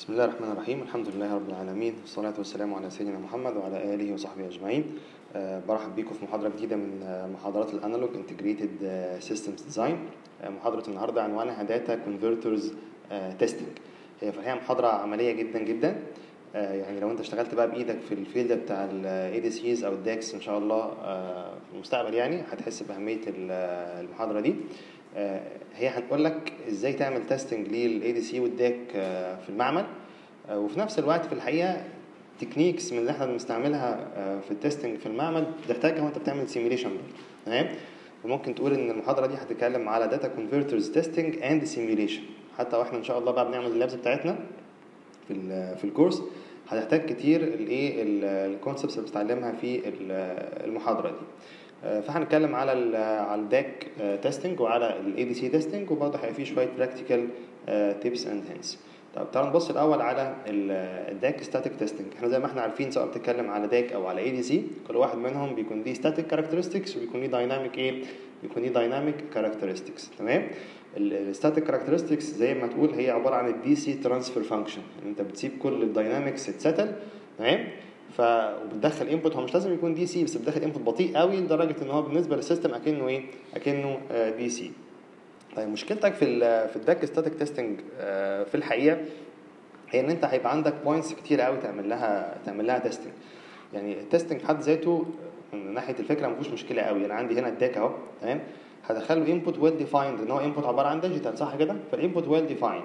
بسم الله الرحمن الرحيم الحمد لله رب العالمين والصلاة والسلام على سيدنا محمد وعلى آله وصحبه أجمعين أه برحب بيكم في محاضرة جديدة من آه، محاضرات الأنالوج انتجريتد سيستمز ديزاين محاضرة النهاردة عنوانها داتا كونفرترز تيستنج هي في الحقيقة محاضرة عملية جدا جدا آه، يعني لو انت اشتغلت بقى بايدك في الفيلد بتاع الاي دي سيز او الداكس ان شاء الله آه، في المستقبل يعني هتحس باهميه ال- المحاضره دي آه، هي هتقول لك ازاي تعمل تيستنج للاي دي سي والداك آه، في المعمل آه، وفي نفس الوقت في الحقيقه تكنيكس من اللي احنا بنستعملها آه، في التستنج في المعمل بتحتاجها وانت بتعمل سيميليشن تمام وممكن تقول ان المحاضره دي هتتكلم على داتا كونفرترز تيستنج اند سيميليشن حتى واحنا ان شاء الله بقى بنعمل اللابس بتاعتنا في ال- في الكورس هتحتاج كتير الايه الكونسبتس اللي بتتعلمها في ال- المحاضره دي آه، فهنتكلم على ال على الداك تيستنج وعلى الاي دي سي تيستنج وبرضه هيبقى فيه شويه براكتيكال تيبس اند هينتس طب تعالوا نبص الاول على الداك ستاتيك تيستنج احنا زي ما احنا عارفين سواء بتتكلم على داك او على اي دي سي كل واحد منهم بيكون ليه ستاتيك كاركترستكس وبيكون ليه دايناميك ايه بيكون ليه دايناميك كاركترستكس تمام الستاتيك كاركترستكس زي ما تقول هي عباره عن الدي سي ترانسفير فانكشن انت بتسيب كل الداينامكس تتسيتل تمام ف وبتدخل انبوت هو مش لازم يكون دي سي بس بتدخل انبوت بطيء قوي لدرجه ان هو بالنسبه للسيستم اكنه ايه اكنه دي سي طيب مشكلتك في ال في الداك ستاتيك تيستنج في الحقيقه هي ان انت هيبقى عندك بوينتس كتير قوي تعمل لها تعمل لها تيستنج يعني التيستنج في حد ذاته من ناحيه الفكره ما فيهوش مشكله قوي انا عندي هنا الداك اهو تمام هدخله انبوت ويل ديفايند ان هو انبوت عباره عن ديجيتال صح كده فالانبوت ويل ديفايند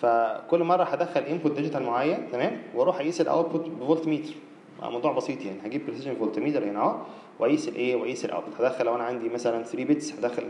فكل مره هدخل انبوت ديجيتال معين تمام واروح اقيس الاوتبوت بفولت متر موضوع بسيط يعني هجيب بريسيجن فولت ميتر هنا اهو واقيس الايه واقيس الاوتبوت هدخل لو انا عندي مثلا 3 بيتس هدخل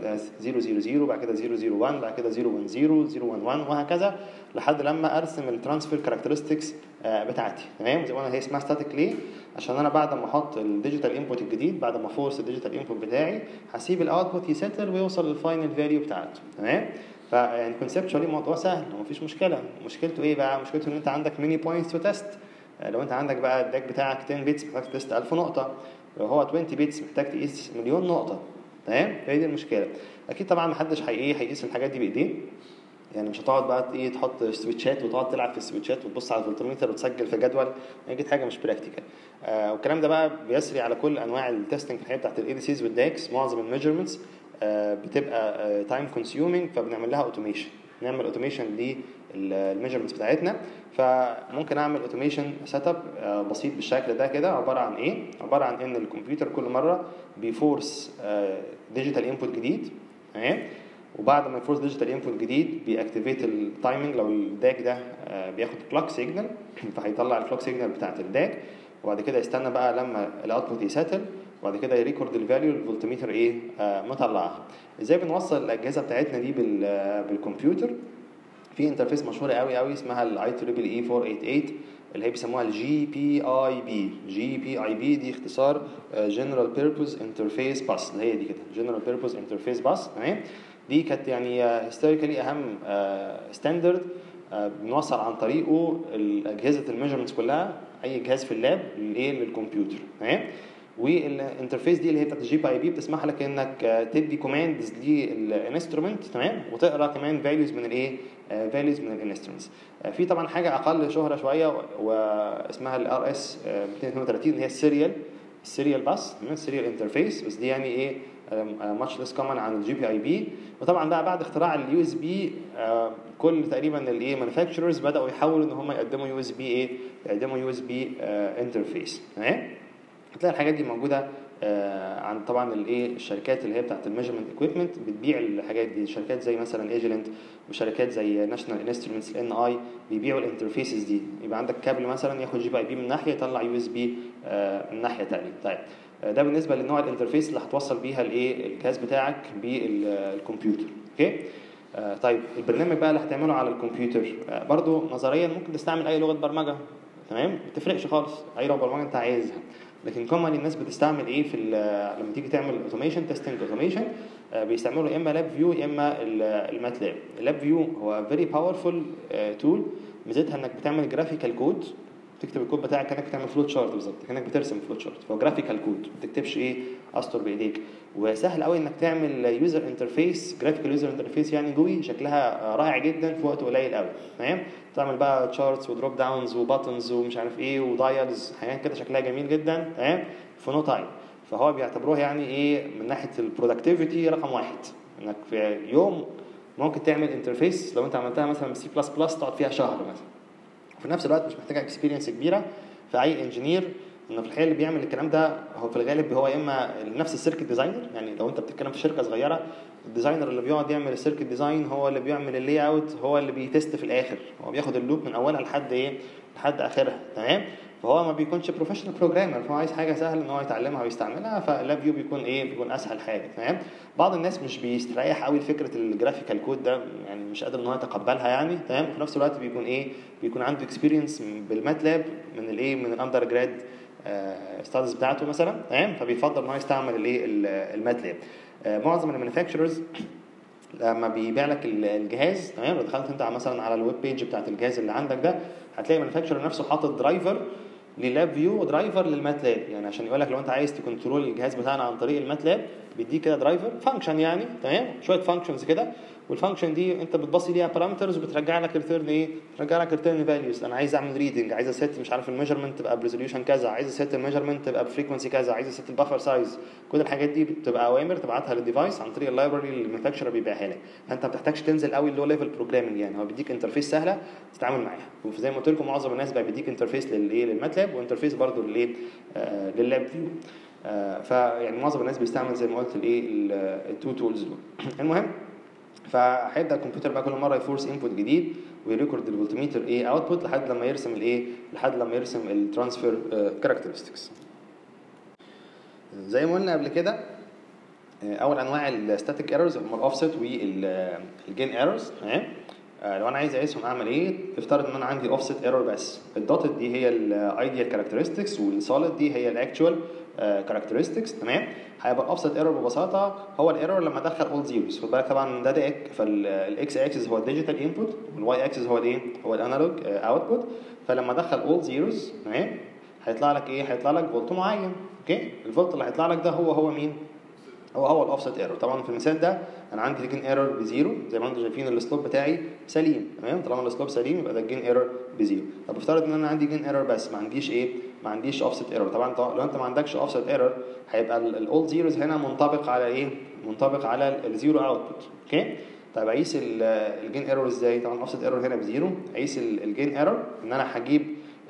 000 بعد كده 001 بعد كده 010 011 وهكذا لحد لما ارسم الترانسفير كاركترستكس بتاعتي تمام زي ما انا هي اسمها ستاتيك ليه عشان انا بعد ما احط الديجيتال انبوت الجديد بعد ما فورس الديجيتال انبوت بتاعي هسيب الاوتبوت يسيتل ويوصل للفاينل فاليو بتاعته تمام فيعني كونسبشوالي الموضوع سهل ومفيش مشكله مشكلته ايه بقى مشكلته ان انت عندك ميني بوينتس تو تيست لو انت عندك بقى الداك بتاعك 10 بيتس محتاج تست 1000 نقطه لو هو 20 بيتس محتاج تقيس مليون نقطه تمام هي دي المشكله اكيد طبعا محدش هي ايه هيقيس الحاجات دي بايديه يعني مش هتقعد بقى ايه تحط سويتشات وتقعد تلعب في السويتشات وتبص على الفولتميتر وتسجل في جدول هي دي حاجه مش براكتيكال آه والكلام ده بقى بيسري على كل انواع التستنج في الحقيقه بتاعت الاي دي سيز والداكس معظم الميجرمنتس آه بتبقى تايم كونسيومينج فبنعمل لها اوتوميشن نعمل اوتوميشن للميجرمنتس بتاعتنا فممكن اعمل اوتوميشن سيت اب بسيط بالشكل ده كده عباره عن ايه عباره عن ان الكمبيوتر كل مره بيفورس ديجيتال انبوت جديد تمام وبعد ما يفورس ديجيتال انبوت جديد بيأكتيفيت التايمنج لو الداك ده آه، بياخد كلوك سيجنال فهيطلع الكلوك سيجنال بتاعت الداك وبعد كده يستنى بقى لما الاوتبوت يساتل وبعد كده يريكورد الفاليو الفولتميتر ايه آه مطلعها ازاي بنوصل الاجهزه بتاعتنا دي بال آه، بالكمبيوتر في انترفيس مشهوره قوي قوي اسمها الاي تريبل اي 488 اللي هي بيسموها الجي بي اي بي جي بي اي بي دي اختصار جنرال بيربوز انترفيس باس اللي هي دي كده جنرال بيربوز انترفيس باس تمام دي كانت يعني هيستوريكالي اهم ستاندرد بنوصل عن طريقه اجهزه الميجرمنتس كلها اي جهاز في اللاب للايه للكمبيوتر تمام والانترفيس دي اللي هي بتاعت الجي بي اي بي بتسمح لك انك آه، تدي كوماندز للانسترومنت تمام وتقرا كمان فاليوز من الايه فاليوز من الانسترومنتس في طبعا حاجه اقل شهره شويه واسمها الار اس 232 اللي هي السيريال السيريال باس السيريال انترفيس بس دي يعني ايه ماتش ليس كومن عن الجي بي اي بي وطبعا بقى بعد اختراع اليو اس بي كل تقريبا الايه مانيفاكتشرز بداوا يحاولوا ان هم يقدموا يو اس بي ايه يقدموا يو اس بي انترفيس تمام هتلاقي الحاجات دي موجوده آه، عن طبعا الايه الشركات اللي هي بتاعت الميجرمنت اكويبمنت بتبيع الحاجات دي شركات زي مثلا ايجلنت وشركات زي ناشونال انسترومنتس ان اي بيبيعوا الانترفيسز دي يبقى عندك كابل مثلا ياخد جي بي اي بي من ناحيه يطلع يو اس بي من ناحيه ثانيه طيب آه، ده بالنسبه للنوع الانترفيس اللي هتوصل بيها الايه الجهاز بتاعك بالكمبيوتر اوكي آه، طيب البرنامج بقى اللي هتعمله على الكمبيوتر آه، برضو نظريا ممكن تستعمل اي لغه برمجه تمام ما بتفرقش خالص اي لغه برمجه انت عايزها لكن كومن الناس بتستعمل ايه في ال- لما تيجي تعمل اوتوميشن تيستنج اوتوميشن بيستعملوا يا اما لاب فيو يا اما الماتلاب اللاب فيو هو فيري باورفول تول ميزتها انك بتعمل جرافيكال كود تكتب الكود بتاعك كانك بتعمل فلوت شارت بالظبط كانك بترسم فلوت شارت فهو جرافيكال كود ما تكتبش ايه اسطر بايديك وسهل قوي انك تعمل يوزر انترفيس جرافيكال يوزر انترفيس يعني جوي شكلها رائع جدا في وقت قليل قوي تمام تعمل بقى تشارتس ودروب داونز وباتنز ومش عارف ايه ودايلز حاجات كده شكلها جميل جدا تمام في نو تايم فهو بيعتبروها يعني ايه من ناحيه البرودكتيفيتي رقم واحد انك في يوم ممكن تعمل انترفيس لو انت عملتها مثلا سي بلس بلس تقعد فيها شهر مثلا وفي نفس الوقت مش محتاجه اكسبيرينس كبيره فاي انجينير انه في الحقيقه اللي بيعمل الكلام ده هو في الغالب هو يا اما نفس السيركت ديزاينر يعني لو انت بتتكلم في شركه صغيره الديزاينر اللي بيقعد يعمل السيركت ديزاين هو اللي بيعمل اللي اوت هو اللي بيتست في الاخر هو بياخد اللوب من اولها لحد ايه لحد اخرها تمام فهو ما بيكونش بروفيشنال بروجرامر فهو عايز حاجه سهل ان هو يتعلمها ويستعملها فاللاب فيو بيكون ايه بيكون اسهل حاجه تمام بعض الناس مش بيستريح قوي لفكره الجرافيكال كود ده يعني مش قادر ان هو يتقبلها يعني تمام وفي نفس الوقت بيكون ايه بيكون عنده اكسبيرينس بالماتلاب من الايه من الاندر جراد ستادز بتاعته مثلا تمام فبيفضل ان هو يستعمل الايه الماتلاب معظم المانيفاكتشرز لما بيبيع لك الجهاز تمام لو دخلت انت مثلا على الويب بيج بتاعت الجهاز اللي عندك ده هتلاقي المانيفاكتشر نفسه حاطط درايفر للاب فيو ودرايفر للماتلاب يعني عشان يقول لك لو انت عايز تكنترول الجهاز بتاعنا عن طريق الماتلاب بيديك كده درايفر فانكشن يعني تمام شويه فانكشنز كده والفانكشن دي انت بتبصي ليها بارامترز وبترجع لك ريتيرن ايه؟ بترجع لك ريتيرن فاليوز انا عايز اعمل ريدنج عايز اسيت مش عارف الميجرمنت تبقى بريزوليوشن كذا عايز اسيت الميجرمنت تبقى بفريكونسي كذا عايز اسيت البفر سايز كل الحاجات دي بتبقى اوامر تبعتها للديفايس عن طريق اللايبرري اللي المانيفاكتشر بيبيعها لك فانت ما بتحتاجش تنزل قوي اللو ليفل بروجرامنج يعني هو بيديك انترفيس سهله تتعامل معاها وزي ما قلت لكم معظم الناس بقى بيديك انترفيس للايه للماتلاب وانترفيس برضه للايه آه لللاب فيو آه فيعني معظم الناس بيستعمل زي ما قلت الايه التو تولز دول المهم فهيبدا الكمبيوتر بقى كل مره يفورس انبوت جديد ويريكورد الفولتميتر ايه اوتبوت لحد لما يرسم الايه لحد لما يرسم الترانسفير كاركترستكس زي ما قلنا قبل كده اول انواع الستاتيك ايرورز هم الاوفست والجين ايرورز تمام لو انا عايز اقيسهم اعمل ايه افترض ان انا عندي اوفست ايرور بس الدوتد دي هي الايديال كاركترستكس والسوليد دي هي الاكتوال كاركترستكس تمام هيبقى الاوفست ايرور ببساطه هو الايرور لما ادخل اول زيروز خد بالك طبعا ده ديك فالاكس اكسس هو الديجيتال انبوت والواي اكسس هو الايه هو الانالوج اوتبوت فلما ادخل اول زيروز تمام هيطلع لك ايه هيطلع لك فولت معين اوكي الفولت اللي هيطلع لك ده هو هو مين هو هو الاوفست ايرور طبعا في المثال ده انا عندي الجين ايرور بزيرو زي ما انتم شايفين السلوب بتاعي سليم تمام طالما السلوب سليم يبقى ده الجين ايرور بزيرو طب افترض ان انا عندي جين ايرور بس ما عنديش ايه ما عنديش اوفست ايرور طبعا لو انت ما عندكش اوفست ايرور هيبقى الاول زيروز هنا منطبق على ايه منطبق على الزيرو اوتبوت اوكي طيب اقيس الجين ايرور ازاي طبعا الاوفست ايرور هنا بزيرو اقيس الجين ايرور ان انا هجيب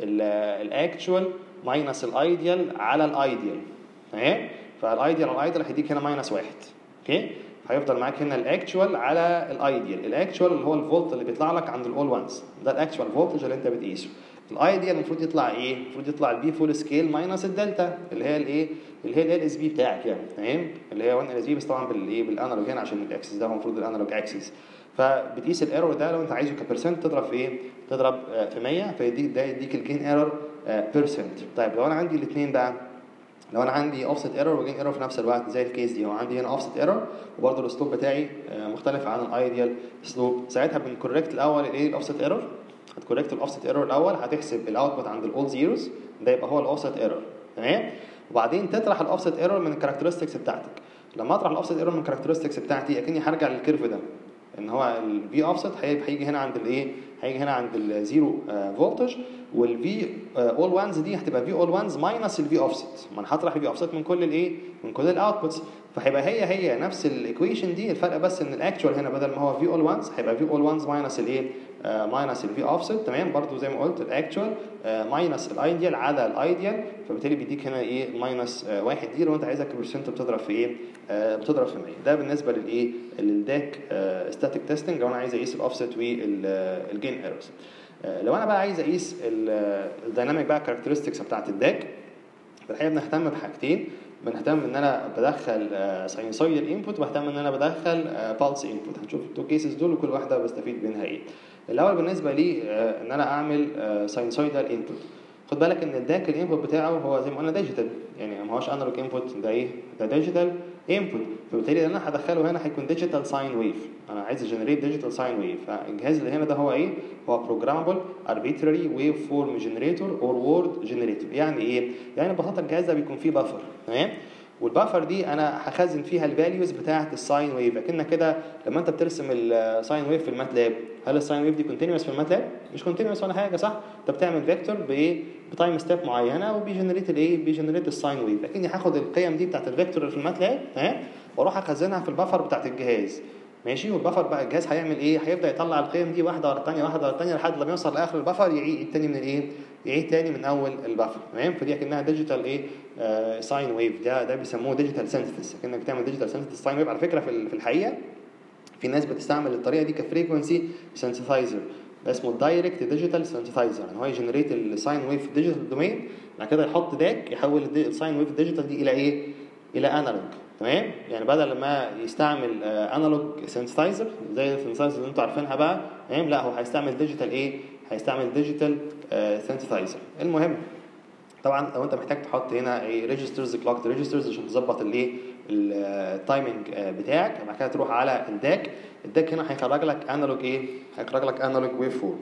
الاكتوال ماينس الايديال على الايديال تمام فالايديال على الايديال هيديك هنا ماينس واحد اوكي هيفضل معاك هنا الاكتوال على الايديال الاكتوال اللي هو الفولت اللي بيطلع لك عند الاول وانز ده الاكتوال فولتج اللي انت بتقيسه الايديال المفروض يطلع ايه المفروض يطلع البي فول سكيل ماينس الدلتا اللي هي الايه اللي هي ال اس بي بتاعك يعني تمام اللي هي 1 ال اس بي بس طبعا بالايه بالانالوج هنا عشان الاكسس ده هو المفروض الانالوج اكسس فبتقيس الايرور ده لو انت عايزه كبرسنت تضرب في ايه تضرب في 100 فيديك ده يديك الجين ايرور بيرسنت طيب لو انا عندي الاثنين بقى لو انا عندي اوفست ايرور وجين ايرور في نفس الوقت زي الكيس دي هو عندي هنا اوفست ايرور وبرده الاسلوب بتاعي مختلف عن الايديال اسلوب ساعتها بنكوركت الاول الايه الاوفست ايرور هتكوركت الاوفست ايرور الاول هتحسب الاوتبوت عند الاول زيروز ده يبقى هو الاوفست ايرور تمام وبعدين تطرح الاوفست ايرور من الكاركترستكس بتاعتك لما اطرح الاوفست ايرور من الكاركترستكس بتاعتي اكني هرجع للكيرف ده ان هو الفي اوفست هيجي هنا عند الايه هيجي هنا عند الزيرو فولتج والفي اول وانز دي هتبقى في اول وانز ماينس الفي اوفست ما انا هطرح الفي اوفست من كل الايه من كل الاوتبوتس فهيبقى هي هي نفس الايكويشن دي الفرق بس ان الاكتوال هنا بدل ما هو في اول وانز هيبقى في اول وانز ماينس الايه ماينس الفي اوفست تمام برضو زي ما قلت الاكتوال ماينس الايديال على الايديال فبالتالي بيديك هنا ايه ماينس واحد دي لو انت عايزها كبرسنت بتضرب في ايه بتضرب في 100 ده بالنسبه للايه للداك ستاتيك تيستنج لو انا عايز اقيس الاوفست والجين ايرورز لو انا بقى عايز اقيس الدايناميك بقى كاركترستكس بتاعت الداك فالحقيقه بنهتم بحاجتين بنهتم ان انا بدخل ساينسويدال انبوت وبهتم ان انا بدخل بالس انبوت هنشوف التو كيسز دول وكل واحده بستفيد منها ايه الاول بالنسبه لي ان انا اعمل ساينسويدال انبوت خد بالك ان الداك الانبوت بتاعه هو زي ما قلنا ديجيتال يعني ما هوش انالوج انبوت ده ايه ده ديجيتال انبوت فبالتالي اللي انا هدخله هنا هيكون ديجيتال ساين ويف انا عايز اجنريت ديجيتال ساين ويف فالجهاز اللي هنا ده هو ايه هو بروجرامبل اربيتري ويف فورم جنريتور اور وورد جنريتور يعني ايه يعني ببساطه الجهاز ده بيكون فيه بفر تمام والبفر دي انا هخزن فيها الفاليوز بتاعه الساين ويف اكنك كده لما انت بترسم الساين ويف في الماتلاب هل الساين ويف دي كونتينوس في الماتلاب مش كونتينوس ولا حاجه صح انت بتعمل فيكتور بايه بتايم ستيب معينه وبيجنريت الايه بيجنريت الساين ويف اكني هاخد القيم دي بتاعه الفيكتور اللي في الماتلاب ها واروح اخزنها في البفر بتاعه الجهاز ماشي والبفر بقى الجهاز هيعمل ايه هيبدا يطلع القيم دي واحده ورا الثانيه واحده ورا الثانيه لحد لما يوصل لاخر البفر يعيد تاني من الايه يعيد تاني من اول البفر تمام فدي اكنها ديجيتال ايه آه ساين ويف ده ده بيسموه ديجيتال سينثيسيس اكنك بتعمل ديجيتال سينثيسيس ساين ويف على فكره في في الحقيقه في ناس بتستعمل الطريقه دي كفريكونسي سينثيسايزر ده اسمه الدايركت ديجيتال سينثيسايزر يعني هو يجنريت الساين ويف ديجيتال دومين بعد كده يحط داك يحول الساين ويف ديجيتال دي الى ايه الى انالوج تمام يعني بدل ما يستعمل انالوج سينثيسايزر زي السينثيسايزر اللي انتوا عارفينها بقى تمام لا هو هيستعمل ديجيتال ايه هيستعمل ديجيتال سينثيسايزر المهم طبعا لو انت محتاج تحط هنا ايه ريجسترز كلوك ريجسترز عشان تظبط الايه التايمنج بتاعك بعد كده تروح على الداك الداك هنا هيخرج لك انالوج ايه هيخرج لك انالوج ويف فورم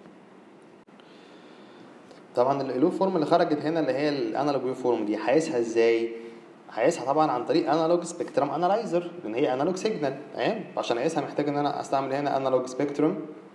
طبعا الالوف فورم اللي خرجت هنا اللي هي الانالوج ويف فورم دي هقيسها ازاي هقيسها طبعا عن طريق انالوج سبيكترم انالايزر لان هي انالوج سيجنال تمام عشان اقيسها محتاج ان انا استعمل هنا انالوج سبيكترم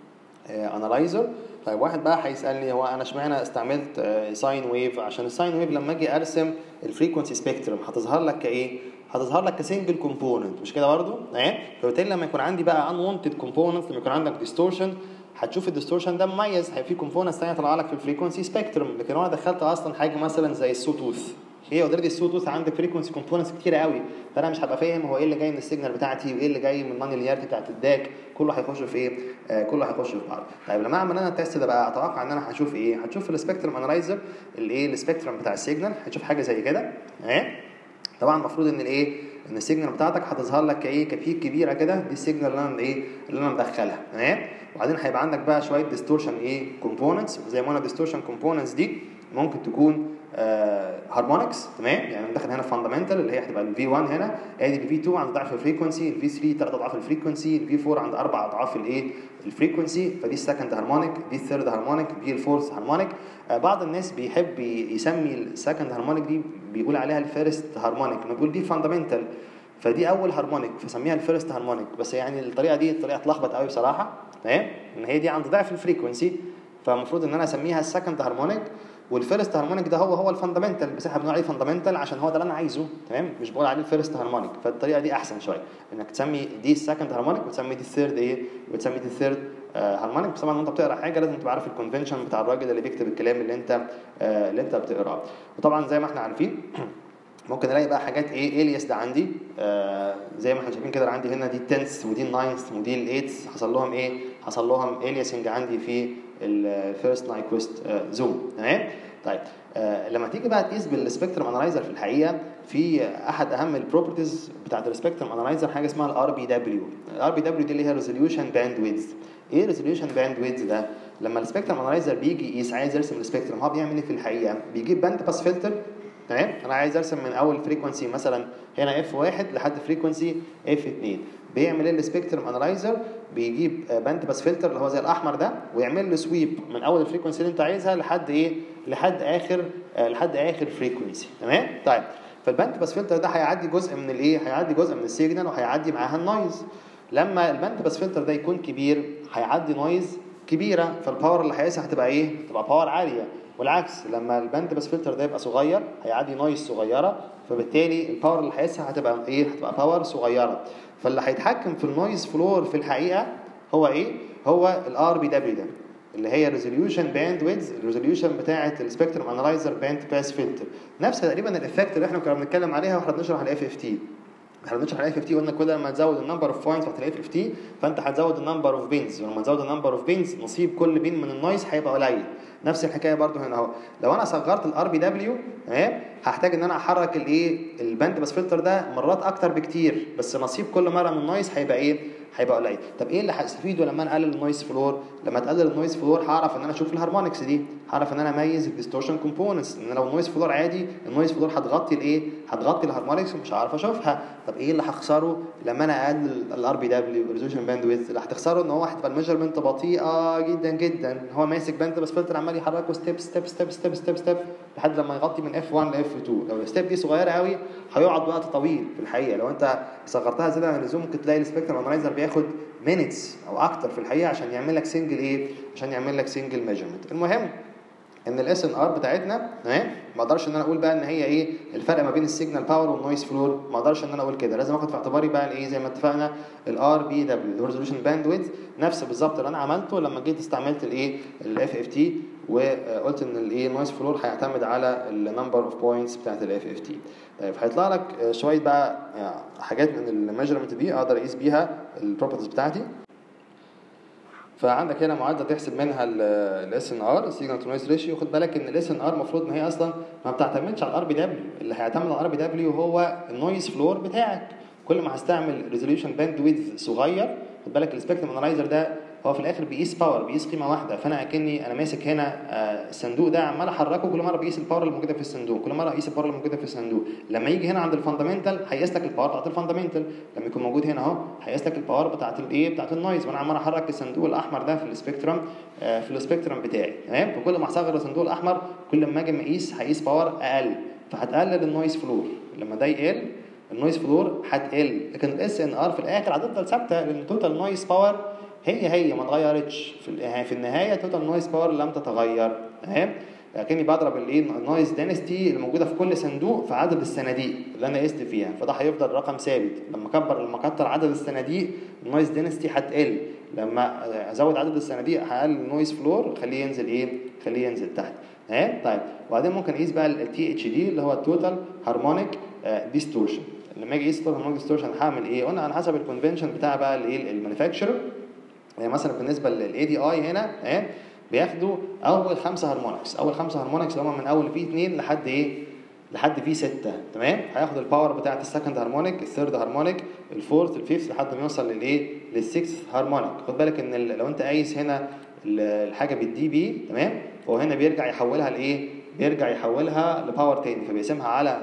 انالايزر طيب واحد بقى هيسالني هو انا اشمعنى استعملت ساين ويف عشان الساين ويف لما اجي ارسم الفريكونسي سبيكترم هتظهر لك كايه هتظهر لك كسنجل كومبوننت مش كده برضه تمام فبالتالي لما يكون عندي بقى انونتد كومبوننت لما يكون عندك ديستورشن هتشوف الديستورشن ده مميز هيبقى في كومبوننتس ثانيه طالعه لك في الفريكونسي سبيكترم لكن لو انا دخلت اصلا حاجه مثلا زي السوتوث هي اوريدي السوتوث عندك فريكونسي كومبوننتس كتيره قوي فانا مش هبقى فاهم هو ايه اللي جاي من السيجنال بتاعتي وايه اللي جاي من النون لينيارتي بتاعت الداك كله هيخش في ايه آه كله هيخش في بعض طيب لما اعمل انا التيست ده بقى اتوقع ان انا هشوف ايه هتشوف في السبيكترم انالايزر الايه السبيكترم بتاع السيجنال هتشوف حاجه زي كده اهي طبعا المفروض ان الايه ان السيجنال بتاعتك هتظهر لك كايه كبيك كبيره كده دي السيجنال اللي انا ايه اللي انا مدخلها تمام وبعدين هيبقى عندك بقى شويه ديستورشن ايه كومبوننتس زي ما قلنا ديستورشن كومبوننتس دي ممكن تكون هارمونكس تمام يعني داخل هنا فاندامنتال اللي هي هتبقى الفي 1 هنا ادي الفي 2 عند ضعف الفريكونسي الفي 3 ثلاث اضعاف الفريكونسي الفي 4 عند اربع اضعاف الايه الفريكونسي فدي السكند هارمونيك دي الثيرد هارمونيك دي الفورث هارمونيك آه بعض الناس بيحب يسمي السكند هارمونيك دي بيقول عليها الفيرست هارمونيك ما بيقول دي فاندامنتال فدي اول هارمونيك فسميها الفيرست هارمونيك بس يعني الطريقه دي الطريقه اتلخبط قوي بصراحه تمام ان هي دي عند ضعف الفريكونسي فالمفروض ان انا اسميها السكند هارمونيك والفيرست هارمونيك ده هو هو الفاندامنتال بس احنا بنقول عليه فاندامنتال عشان هو ده اللي انا عايزه تمام مش بقول عليه الفيرست هارمونيك فالطريقه دي احسن شويه انك تسمي دي السكند هارمونيك وتسمي دي الثيرد ايه وتسمي دي الثيرد هارمونيك بس طبعا وانت بتقرا حاجه لازم تبقى عارف الكونفنشن بتاع الراجل اللي بيكتب الكلام اللي انت آه اللي انت بتقراه وطبعا زي ما احنا عارفين ممكن الاقي بقى حاجات ايه الياس ده عندي آه زي ما احنا شايفين كده عندي هنا دي التنس ودي الناينث ودي الايتس حصل لهم ايه حصل لهم الياسنج عندي في الفيرست نايكويست زون تمام طيب آه لما تيجي بقى تقيس بالسبيكترم انالايزر في الحقيقه في احد اهم البروبرتيز بتاعت السبيكترم انالايزر حاجه اسمها الار بي دبليو الار بي دبليو دي اللي هي ريزوليوشن باند ويدز ايه ريزوليوشن باند ويدز ده لما السبيكترم انالايزر بيجي يقيس عايز يرسم السبيكترم هو بيعمل ايه في الحقيقه بيجيب باند باس فلتر تمام انا عايز ارسم من اول فريكونسي مثلا هنا اف 1 لحد فريكونسي اف 2 بيعمل ايه السبيكترم انالايزر بيجيب باند باس فلتر اللي هو زي الاحمر ده ويعمل له سويب من اول الفريكونسي اللي انت عايزها لحد ايه لحد اخر آه لحد اخر فريكونسي تمام طيب فالباند باس فلتر ده هيعدي جزء من الايه هيعدي جزء من السيجنال وهيعدي معاها النويز لما الباند باس فلتر ده يكون كبير هيعدي نويز كبيره فالباور اللي هيقيسها هتبقى ايه هتبقى باور عاليه والعكس لما الباند باس فلتر ده يبقى صغير هيعدي نويز صغيره فبالتالي الباور اللي هيقيسها هتبقى ايه هتبقى باور صغيره فاللي هيتحكم في النويز فلور في الحقيقه هو ايه هو الار بي دبليو ده اللي هي ريزوليوشن باند ويدز الريزوليوشن بتاعه السبيكترم انالايزر باند باس فلتر نفس تقريبا الافكت اللي احنا كنا بنتكلم عليها واحنا بنشرح الاف اف تي احنا بنشرح الاف اف تي قلنا كل ما تزود النمبر اوف بوينتس بتاعت الاف اف تي فانت هتزود النمبر اوف بينز ولما تزود النمبر اوف بينز نصيب كل بين من النويز هيبقى قليل نفس الحكايه برضو هنا اهو لو انا صغرت الار بي دبليو تمام هحتاج ان انا احرك الايه الباند باس فلتر ده مرات اكتر بكتير بس نصيب كل مره من النويز هيبقى ايه هيبقى قليل طب ايه اللي هستفيده لما انا اقلل النويز فلور لما تقلل النويز فلور هعرف ان انا اشوف الهارمونكس دي هعرف ان انا اميز الديستورشن كومبوننتس ان لو النويز فلور عادي النويز فلور هتغطي الايه هتغطي الهارمونكس ومش هعرف اشوفها طب ايه اللي هخسره لما انا اقلل الار بي دبليو الريزولوشن باندويث اللي هتخسره ان هو هتبقى الميجرمنت بطيئه جدا جدا هو ماسك باند بس فلتر عمال يحركه ستيب ستيب ستيب ستيب ستيب ستيب لحد لما يغطي من اف 1 لاف 2 لو الستيب دي صغيره قوي هيقعد وقت طويل في الحقيقه لو انت صغرتها زياده عن اللزوم ممكن تلاقي السبيكترم انالايزر بياخد مينتس او اكتر في الحقيقه عشان يعمل لك سنجل ايه عشان يعمل لك سنجل ميجرمنت المهم ان الاس ان ار بتاعتنا تمام ما اقدرش ان انا اقول بقى ان هي ايه الفرق ما بين السيجنال باور والنويز فلور ما اقدرش ان انا اقول كده لازم اخد في اعتباري بقى الايه زي ما اتفقنا الار بي دبليو الريزولوشن باندويث نفس بالظبط اللي انا عملته لما جيت استعملت الايه الاف اف تي وقلت ان الايه نويز فلور هيعتمد على النمبر اوف بوينتس بتاعت الاف اف تي طيب هيطلع لك شويه بقى يعني حاجات من الميجرمنت دي اقدر اقيس بيها البروبرتيز بتاعتي فعندك هنا معادله تحسب منها الاس ان ار السيجنال تو نويز ريشيو خد بالك ان الاس ان ار المفروض ان هي اصلا ما بتعتمدش على الار بي دبليو اللي هيعتمد على الار بي دبليو هو النويز فلور بتاعك كل ما هستعمل ريزوليوشن باند ويدث صغير خد بالك السبيكترم انالايزر ده هو في الاخر بيقيس باور بيقيس قيمه واحده فانا اكني انا ماسك هنا الصندوق ده عمال احركه كل مره بيقيس الباور اللي موجوده في الصندوق كل مره اقيس الباور اللي موجوده في الصندوق لما يجي هنا عند الفاندامنتال هيقيس لك الباور بتاعت الفاندامنتال لما يكون موجود هنا اهو هيقيس لك الباور بتاعت الايه بتاعت النويز وانا عمال احرك الصندوق الاحمر ده في السبيكترم في السبيكترم بتاعي تمام فكل ما هصغر الصندوق الاحمر كل ما اجي اقيس هقيس باور اقل فهتقلل النويز فلور لما ده يقل النويز فلور هتقل لكن الاس ان ار في الاخر هتفضل ثابته لان التوتال نويز باور هي هي ما اتغيرتش في في النهايه توتال نويز باور لم تتغير تمام لكني بضرب الايه النويز دينستي اللي موجوده في كل صندوق في عدد الصناديق اللي انا قست فيها فده هيفضل رقم ثابت لما اكبر لما اكتر عدد الصناديق النويز دينستي هتقل لما ازود عدد الصناديق هقلل النويز فلور خليه ينزل ايه خليه ينزل تحت تمام طيب وبعدين ممكن اقيس بقى التي اتش دي اللي هو التوتال هارمونيك ديستورشن لما اجي اقيس التوتال هارمونيك ديستورشن هعمل ايه قلنا على حسب الكونفنشن بتاع بقى الايه المانيفاكتشر يعني مثلا بالنسبه للاي دي اي هنا تمام بياخدوا اول خمسه هارمونكس اول خمسه هارمونكس اللي هم من اول في 2 لحد ايه لحد في 6 تمام هياخد الباور بتاعت السكند هارمونيك الثيرد هارمونيك الفورث الفيفث لحد ما يوصل للايه للسكس هارمونيك خد بالك ان لو انت قايس هنا الحاجه بالدي بي تمام هو هنا بيرجع يحولها لايه بيرجع يحولها لباور تاني فبيقسمها على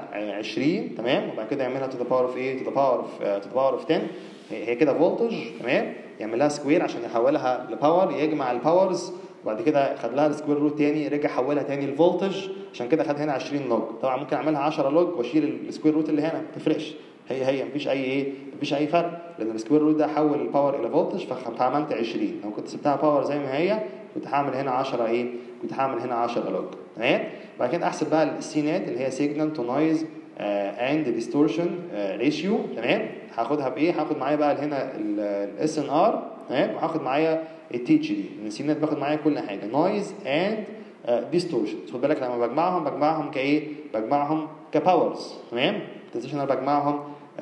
20 تمام وبعد كده يعملها تو ذا باور اوف ايه تو ذا باور اوف تو ذا باور اوف 10 هي كده فولتج تمام يعمل لها سكوير عشان يحولها لباور يجمع الباورز وبعد كده خد لها السكوير روت تاني رجع حولها تاني لفولتج عشان كده خد هنا 20 لوج طبعا ممكن اعملها 10 لوج واشيل السكوير روت اللي هنا ما تفرقش هي هي مفيش اي ايه مفيش اي فرق لان السكوير روت ده حول الباور الى فولتج فعملت 20 لو كنت سبتها باور زي ما هي كنت هعمل هنا 10 ايه كنت هعمل هنا 10 لوج تمام بعد كده احسب بقى السي نت اللي هي سيجنال تو نويز اند ديستورشن ريشيو تمام هاخدها بايه هاخد معايا بقى هنا الاس ان ار تمام وهاخد معايا التي اتش دي لان السي نت باخد معايا كل حاجه نويز اند ديستورشن خد بالك لما بجمعهم بجمعهم كايه بجمعهم كباورز تمام ما تنساش ان انا بجمعهم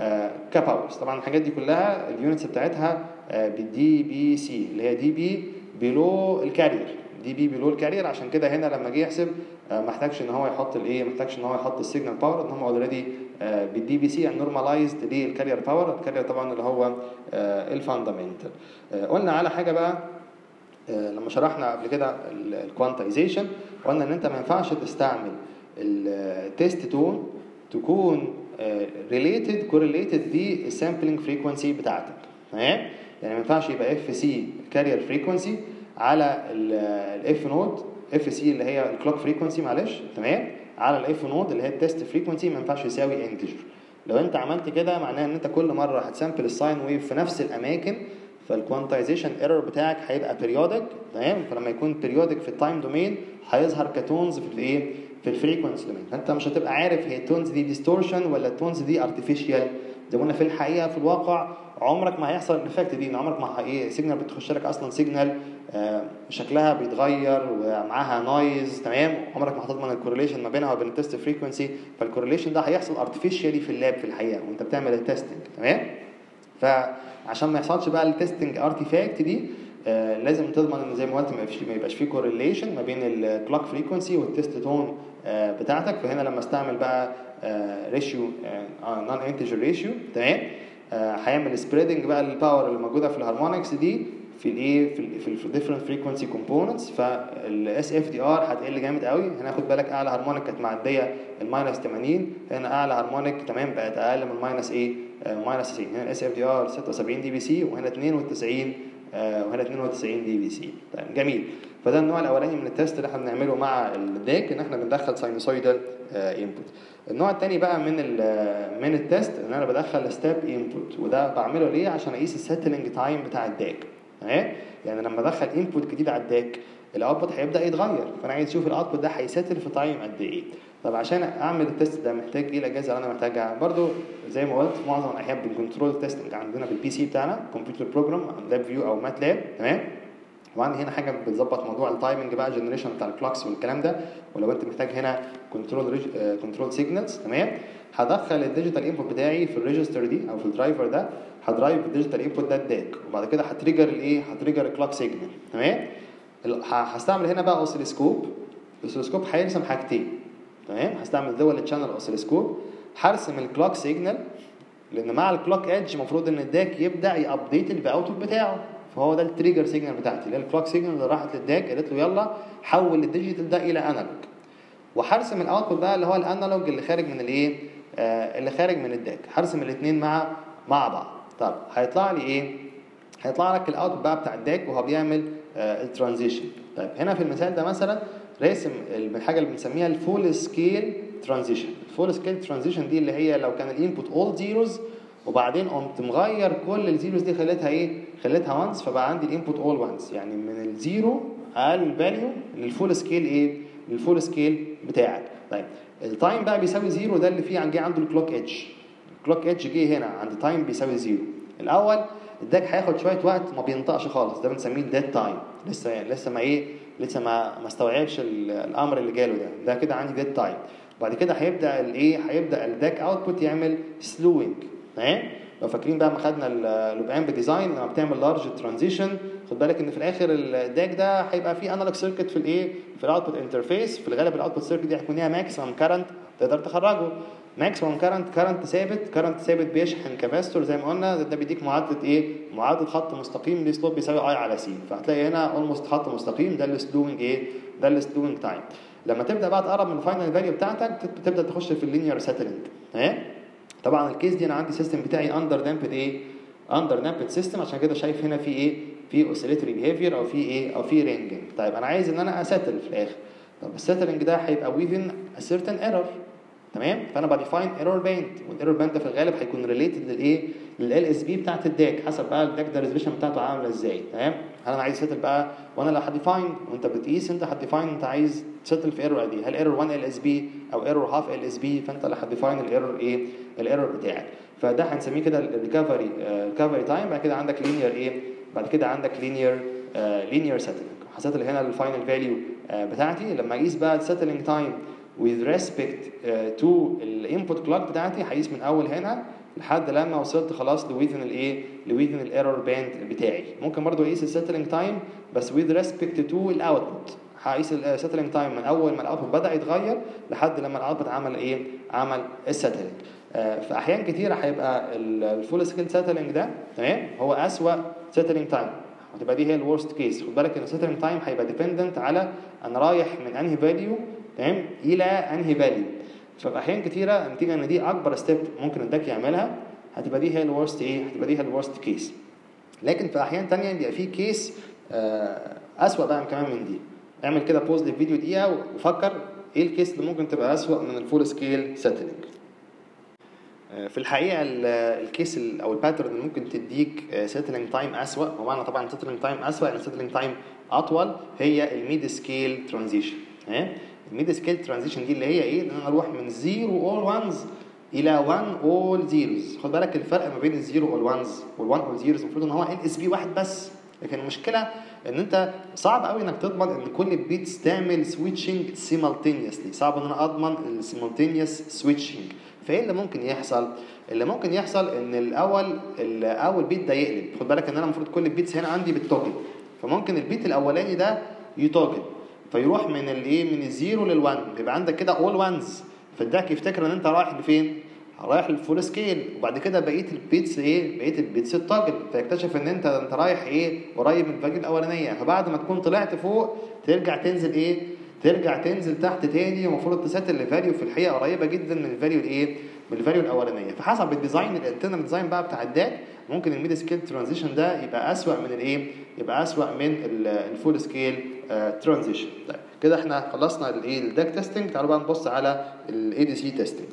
كباورز طبعا الحاجات دي كلها اليونتس بتاعتها بالدي بي سي اللي هي دي بي بيلو الكارير دي بي بيلو الكارير عشان كده هنا لما جه يحسب ما احتاجش ان هو يحط الايه ما احتاجش ان هو يحط السيجنال باور ان هم اوريدي بالدي بي سي نورماليزد للكارير باور الكارير طبعا اللي هو الفاندامنتال قلنا على حاجه بقى لما شرحنا قبل كده الكوانتايزيشن قلنا ان انت ما ينفعش تستعمل التيست تون تكون ريليتد كورليتد بالسامبلنج فريكونسي بتاعتك تمام يعني ما ينفعش يبقى اف سي كارير فريكونسي على الاف نود اف سي اللي هي الكلوك فريكونسي معلش تمام على الاف نود اللي هي التيست فريكونسي ما ينفعش يساوي انتجر لو انت عملت كده معناها ان انت كل مره هتسامبل الساين ويف في نفس الاماكن فالكوانتايزيشن ايرور بتاعك هيبقى بيريودك تمام فلما يكون بيريودك في التايم دومين هيظهر كتونز في الايه في الفريكونسي دومين فانت مش هتبقى عارف هي التونز دي ديستورشن ولا التونز دي ارتفيشال زي ما قلنا في الحقيقه في الواقع عمرك ما هيحصل الايفكت دي ان عمرك ما ايه سيجنال بتخش لك اصلا سيجنال آه شكلها بيتغير ومعاها نويز تمام عمرك ما هتضمن الكورليشن ما بينها وبين التست فريكونسي فالكورليشن ده هيحصل ارتفيشالي في اللاب في الحقيقه وانت بتعمل التستنج تمام فعشان ما يحصلش بقى التستنج ارتيفاكت دي آه لازم تضمن ان زي ما قلت ما يبقاش فيه كورليشن ما بين الكلوك فريكونسي والتست تون آه بتاعتك فهنا لما استعمل بقى ريشيو نون انتجر ريشيو تمام آه، هيعمل سبريدنج بقى للباور اللي موجوده في الهارمونكس دي في الايه في ال في الديفرنت فريكونسي كومبوننتس فالاس اف دي ار هتقل جامد قوي هنا خد بالك اعلى هارمونيك كانت معديه الماينس 80 هنا اعلى هارمونيك تمام بقت اقل من ماينس ايه ماينس 90 هنا الاس اف دي ار 76 دي بي سي وهنا 92 آه، وهنا 92 دي بي سي طيب جميل فده النوع الاولاني من التيست اللي احنا بنعمله مع الديك ان احنا بندخل ساينوسويدال انبوت النوع الثاني بقى من ال من التيست ان انا بدخل ستيب انبوت وده بعمله ليه عشان اقيس السيتلنج تايم بتاع الداك تمام يعني لما ادخل انبوت جديد على الداك الاوتبوت هيبدا يتغير فانا عايز اشوف الاوتبوت ده هيسيتل في تايم قد ايه طب عشان اعمل التيست ده محتاج ايه الاجهزه اللي انا محتاجها برضو زي ما قلت معظم الاحيان بنكنترول تيستنج عندنا بالبي سي بتاعنا كمبيوتر بروجرام لاب فيو او مات لاب تمام وعندي هنا حاجه بتظبط موضوع التايمنج بقى جنريشن بتاع الكلوكس والكلام ده ولو انت محتاج هنا كنترول كنترول سيجنالز تمام هدخل الديجيتال انبوت بتاعي في الريجستر دي او في الدرايفر ده هدرايف الديجيتال انبوت ده الداك وبعد كده هتريجر الايه هتريجر الكلوك سيجنال تمام ال- ه- هستعمل هنا بقى اوسيلوسكوب الاوسيلوسكوب هيرسم حاجتين تمام هستعمل دول تشانل اوسيلوسكوب هرسم الكلوك سيجنال لان مع الكلوك ايدج المفروض ان الداك يبدا يابديت الاوتبوت بتاعه فهو ده التريجر سيجنال بتاعتي اللي هي الكلوك سيجنال اللي راحت للداك قالت له يلا حول الديجيتال ده الى انالوج وهرسم الاوتبوت بقى اللي هو الانالوج اللي خارج من الايه آه اللي خارج من الداك هرسم الاثنين مع مع بعض طب هيطلع لي ايه هيطلع لك الاوتبوت بقى بتاع الداك وهو بيعمل آه الترانزيشن طيب هنا في المثال ده مثلا راسم الحاجه اللي بنسميها الفول سكيل ترانزيشن الفول سكيل ترانزيشن دي اللي هي لو كان الانبوت اول زيروز وبعدين قمت مغير كل الزيروز دي خليتها ايه خليتها وانس فبقى عندي الانبوت اول وانس يعني من الزيرو اقل فاليو للفول سكيل ايه للفول سكيل بتاعك طيب التايم بقى بيساوي زيرو ده اللي فيه عن- جه عنده الكلوك ايدج الكلوك ايدج جه هنا عند تايم بيساوي زيرو الاول الداك هياخد شويه وقت ما بينطقش خالص ده بنسميه الديد تايم لسه لسه ما ايه لسه ما ما استوعبش ال- الامر اللي جاله ده ده كده عندي ديد تايم بعد كده هيبدا الايه هيبدا الداك اوتبوت يعمل سلوينج تمام لو فاكرين بقى ما خدنا اللوب امب ديزاين لما بتعمل لارج ترانزيشن خد بالك ان في الاخر الداك ده هيبقى فيه انالوج سيركت في الايه في الاوتبوت انترفيس في الغالب الاوتبوت سيركت دي هيكون ليها ماكسيمم كارنت تقدر تخرجه ماكسيمم كارنت كارنت ثابت كارنت ثابت بيشحن كاباستور زي ما قلنا ده بيديك معادله ايه معادله خط مستقيم ليه سلوب بيساوي اي على سي فهتلاقي هنا اولموست خط مستقيم ده السلوينج ايه ده السلوينج تايم لما تبدا بقى تقرب من الفاينل فاليو بتاعتك تت- تبدا تخش في اللينير سيتلنج تمام طبعا الكيس دي انا عندي سيستم بتاعي اندر دامبد ايه اندر دامبد سيستم عشان كده شايف هنا في ايه في اوسيليتوري بيهيفير او في ايه او في رينجنج طيب انا عايز ان انا اسيتل في الاخر طب السيتلنج ده هيبقى within a certain error تمام فانا بديفاين ايرور باند والايرور باند ده في الغالب هيكون ريليتد للايه لل اس بي بتاعت الداك حسب بقى الداك ده الريزوليوشن بتاعته عامله ازاي تمام هل انا عايز سيتل بقى وانا لو هديفاين وانت بتقيس انت هتديفاين انت عايز تسيتل في ايرور قد ايه هل ايرور 1 ال اس بي او ايرور هاف ال اس بي فانت اللي هتديفاين الايرور ايه الايرور بتاعك فده هنسميه كده الريكفري ريكفري تايم بعد كده عندك لينير ايه بعد كده عندك لينير لينير سيتلنج هسيتل هنا الفاينل فاليو بتاعتي لما اقيس بقى السيتلنج تايم with respect uh, to الانبوت كلوك بتاعتي هقيس من اول هنا لحد لما وصلت خلاص لويذن الايه لويذن الايرور باند بتاعي ممكن برضو اقيس السيتلنج تايم بس with respect to الاوتبوت هقيس السيتلنج تايم من اول ما الاوتبوت بدا يتغير لحد لما الاوتبوت عمل ايه عمل السيتلنج في احيان كتيره هيبقى الفول سكيل سيتلنج ده تمام هو اسوأ سيتلنج تايم هتبقى دي هي الورست كيس خد بالك ان السيتلنج تايم هيبقى ديبندنت على انا رايح من انهي فاليو تمام الى انهي فاليو ففي احيان كتيره نتيجه ان دي اكبر ستيب ممكن الداك يعملها هتبقى دي هي الورست ايه هتبقى دي هي الورست كيس لكن في احيان تانية بيبقى في كيس آه اسوأ بقى كمان من دي اعمل كده بوز للفيديو دقيقه وفكر ايه الكيس اللي ممكن تبقى اسوأ من الفول سكيل سيتلنج في الحقيقه الكيس او الباترن اللي ممكن تديك سيتلنج تايم اسوأ ومعنى طبعا سيتلنج تايم اسوأ يعني سيتلنج تايم اطول هي الميد سكيل ترانزيشن الميد سكيل ترانزيشن دي اللي هي ايه؟ ان انا اروح من زيرو اول وانز الى 1 اول زيروز خد بالك الفرق ما بين الزيرو اول وانز وال1 اول زيروز المفروض ان هو ال اس بي واحد بس لكن المشكله ان انت صعب قوي انك تضمن ان كل البيتس تعمل سويتشنج سيمالتينيوسلي صعب ان انا اضمن السيمالتينيوس سويتشنج فايه اللي ممكن يحصل اللي ممكن يحصل ان الاول الاول بيت ده يقلب خد بالك ان انا المفروض كل البيتس هنا عندي بالتوجل فممكن البيت الاولاني ده يتوجل فيروح من الايه من الزيرو لل1 يبقى عندك كده اول وانز فالداك يفتكر ان انت رايح لفين رايح للفول سكيل وبعد كده بقيه البيتس ايه بقيه البيتس التاجل فيكتشف ان انت انت رايح ايه قريب من الفاليو الاولانيه فبعد ما تكون طلعت فوق ترجع تنزل ايه ترجع تنزل تحت تاني المفروض تسيت الفاليو في الحقيقه قريبه جدا من الفاليو الايه من الفاليو الاولانيه فحسب الديزاين الانترنال ديزاين بقى بتاع الداك ممكن الميد سكيل ترانزيشن ده يبقى اسوأ من الايه يبقى اسوأ من الفول سكيل ترانزيشن طيب كده احنا خلصنا الايه الداك تيستنج تعالوا بقى نبص على الاي دي سي تيستنج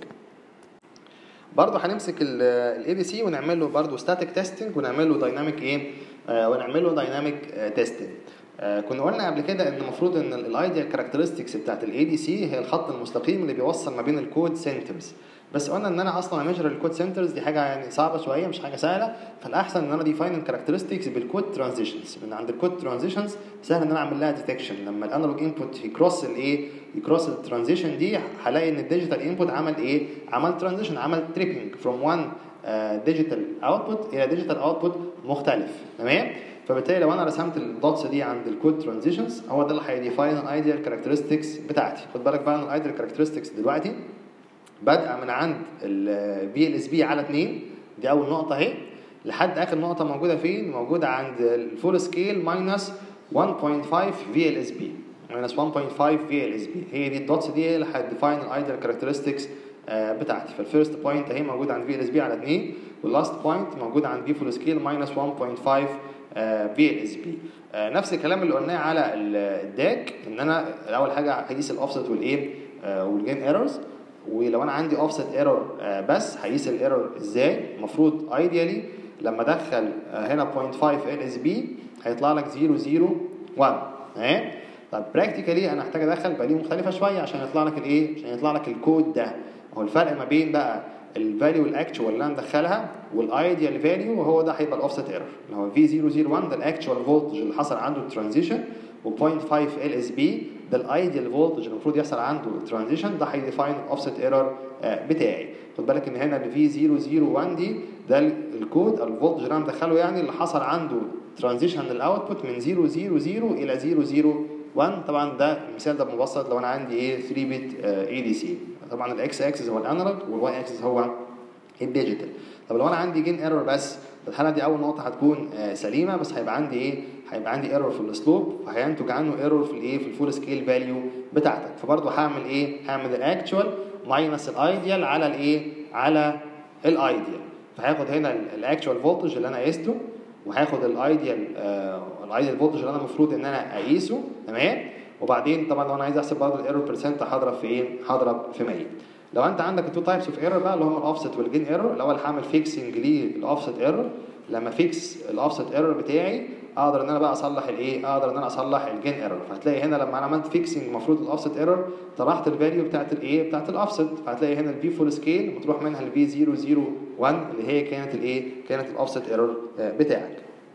برضه هنمسك الاي دي سي ونعمل له برضه ستاتيك تيستنج ونعمل له دايناميك ايه آه ونعمل له دايناميك تيستنج آه كنا قلنا قبل كده ان المفروض ان الايديال كاركترستكس بتاعت الاي دي سي هي الخط المستقيم اللي بيوصل ما بين الكود سنترز بس قلنا ان انا اصلا اميجر الكود سنترز دي حاجه يعني صعبه شويه مش حاجه سهله فالاحسن ان انا ديفاين الكاركترستكس بالكود ترانزيشنز من عند الكود ترانزيشنز سهل ان انا اعمل لها ديتكشن لما الانالوج انبوت يكروس الايه يكروس الترانزيشن دي هلاقي ان الديجيتال انبوت عمل ايه عمل ترانزيشن عمل تريبنج فروم وان ديجيتال اوتبوت الى ديجيتال اوتبوت مختلف تمام فبالتالي لو انا رسمت الدوتس دي عند الكود ترانزيشنز هو ده اللي هيديفاين الايديال كاركترستكس بتاعتي خد بالك بقى ان الايديال كاركترستكس دلوقتي بادئه من عند البي ال اس بي على 2 دي اول نقطه اهي لحد اخر نقطه موجوده فين موجوده عند الفول سكيل ماينس 1.5 في ال اس بي ماينس 1.5 في ال اس بي هي دي الدوتس دي اللي هتديفاين الايديال كاركترستكس بتاعتي فالفيرست بوينت اهي موجوده عند في ال اس بي على 2 واللاست بوينت موجود عند بي فول سكيل ماينس 1.5 في ال اس بي نفس الكلام اللي قلناه على الداك ان انا اول حاجه هقيس الاوفست والايه والجين ايرورز ولو انا عندي اوفست ايرور بس هقيس الايرور ازاي المفروض ايديالي لما ادخل هنا 0.5 ال اس بي هيطلع لك 001 تمام طب براكتيكالي انا هحتاج ادخل فاليو مختلفه شويه عشان يطلع لك الايه عشان يطلع لك الكود ده هو الفرق ما بين بقى الفاليو الاكتشوال اللي انا مدخلها والايديال فاليو وهو ده هيبقى الاوفست ايرور اللي هو في 001 ده الاكتشوال فولتج اللي حصل عنده الترانزيشن و0.5 ال اس بي ده الايديال فولتج المفروض يحصل عنده الترانزيشن ده هيديفاين الاوفست ايرور بتاعي خد بالك ان هنا ال في 001 دي ده الكود الفولتج اللي انا مدخله يعني اللي حصل عنده ترانزيشن للاوتبوت من 000 الى 001 طبعا ده المثال ده مبسط لو انا عندي ايه 3 بت اي دي سي طبعا الاكس اكسس هو الانالوج والواي اكسس هو الديجيتال طب لو انا عندي جين ايرور بس في الحاله دي اول نقطه هتكون سليمه بس هيبقى عندي ايه هيبقى عندي ايرور في السلوب فهينتج عنه ايرور في الايه في الفول سكيل فاليو بتاعتك فبرضه هعمل ايه هعمل الاكتوال ماينس الايديال على الايه على الايديال فهاخد هنا الاكتوال فولتج اللي انا قيسته وهاخد الايديال آه الايديال فولتج اللي انا المفروض ان انا اقيسه تمام وبعدين طبعا لو انا عايز احسب برضه الايرور بيرسنت هضرب في ايه هضرب في 100 لو انت عندك التو تايبس اوف ايرور بقى اللي هم الاوفست والجين ايرور الاول هعمل فيكسنج للاوفست ايرور لما فيكس الاوفست ايرور بتاعي اقدر ان انا بقى اصلح الايه اقدر ان انا اصلح الجين ايرور فهتلاقي هنا لما انا عملت فيكسنج المفروض الاوفست ايرور طرحت الفاليو بتاعت الايه بتاعت الاوفست فهتلاقي هنا الفي فول سكيل مطروح منها الفي 001 اللي هي كانت الايه كانت الاوفست ايرور بتاعك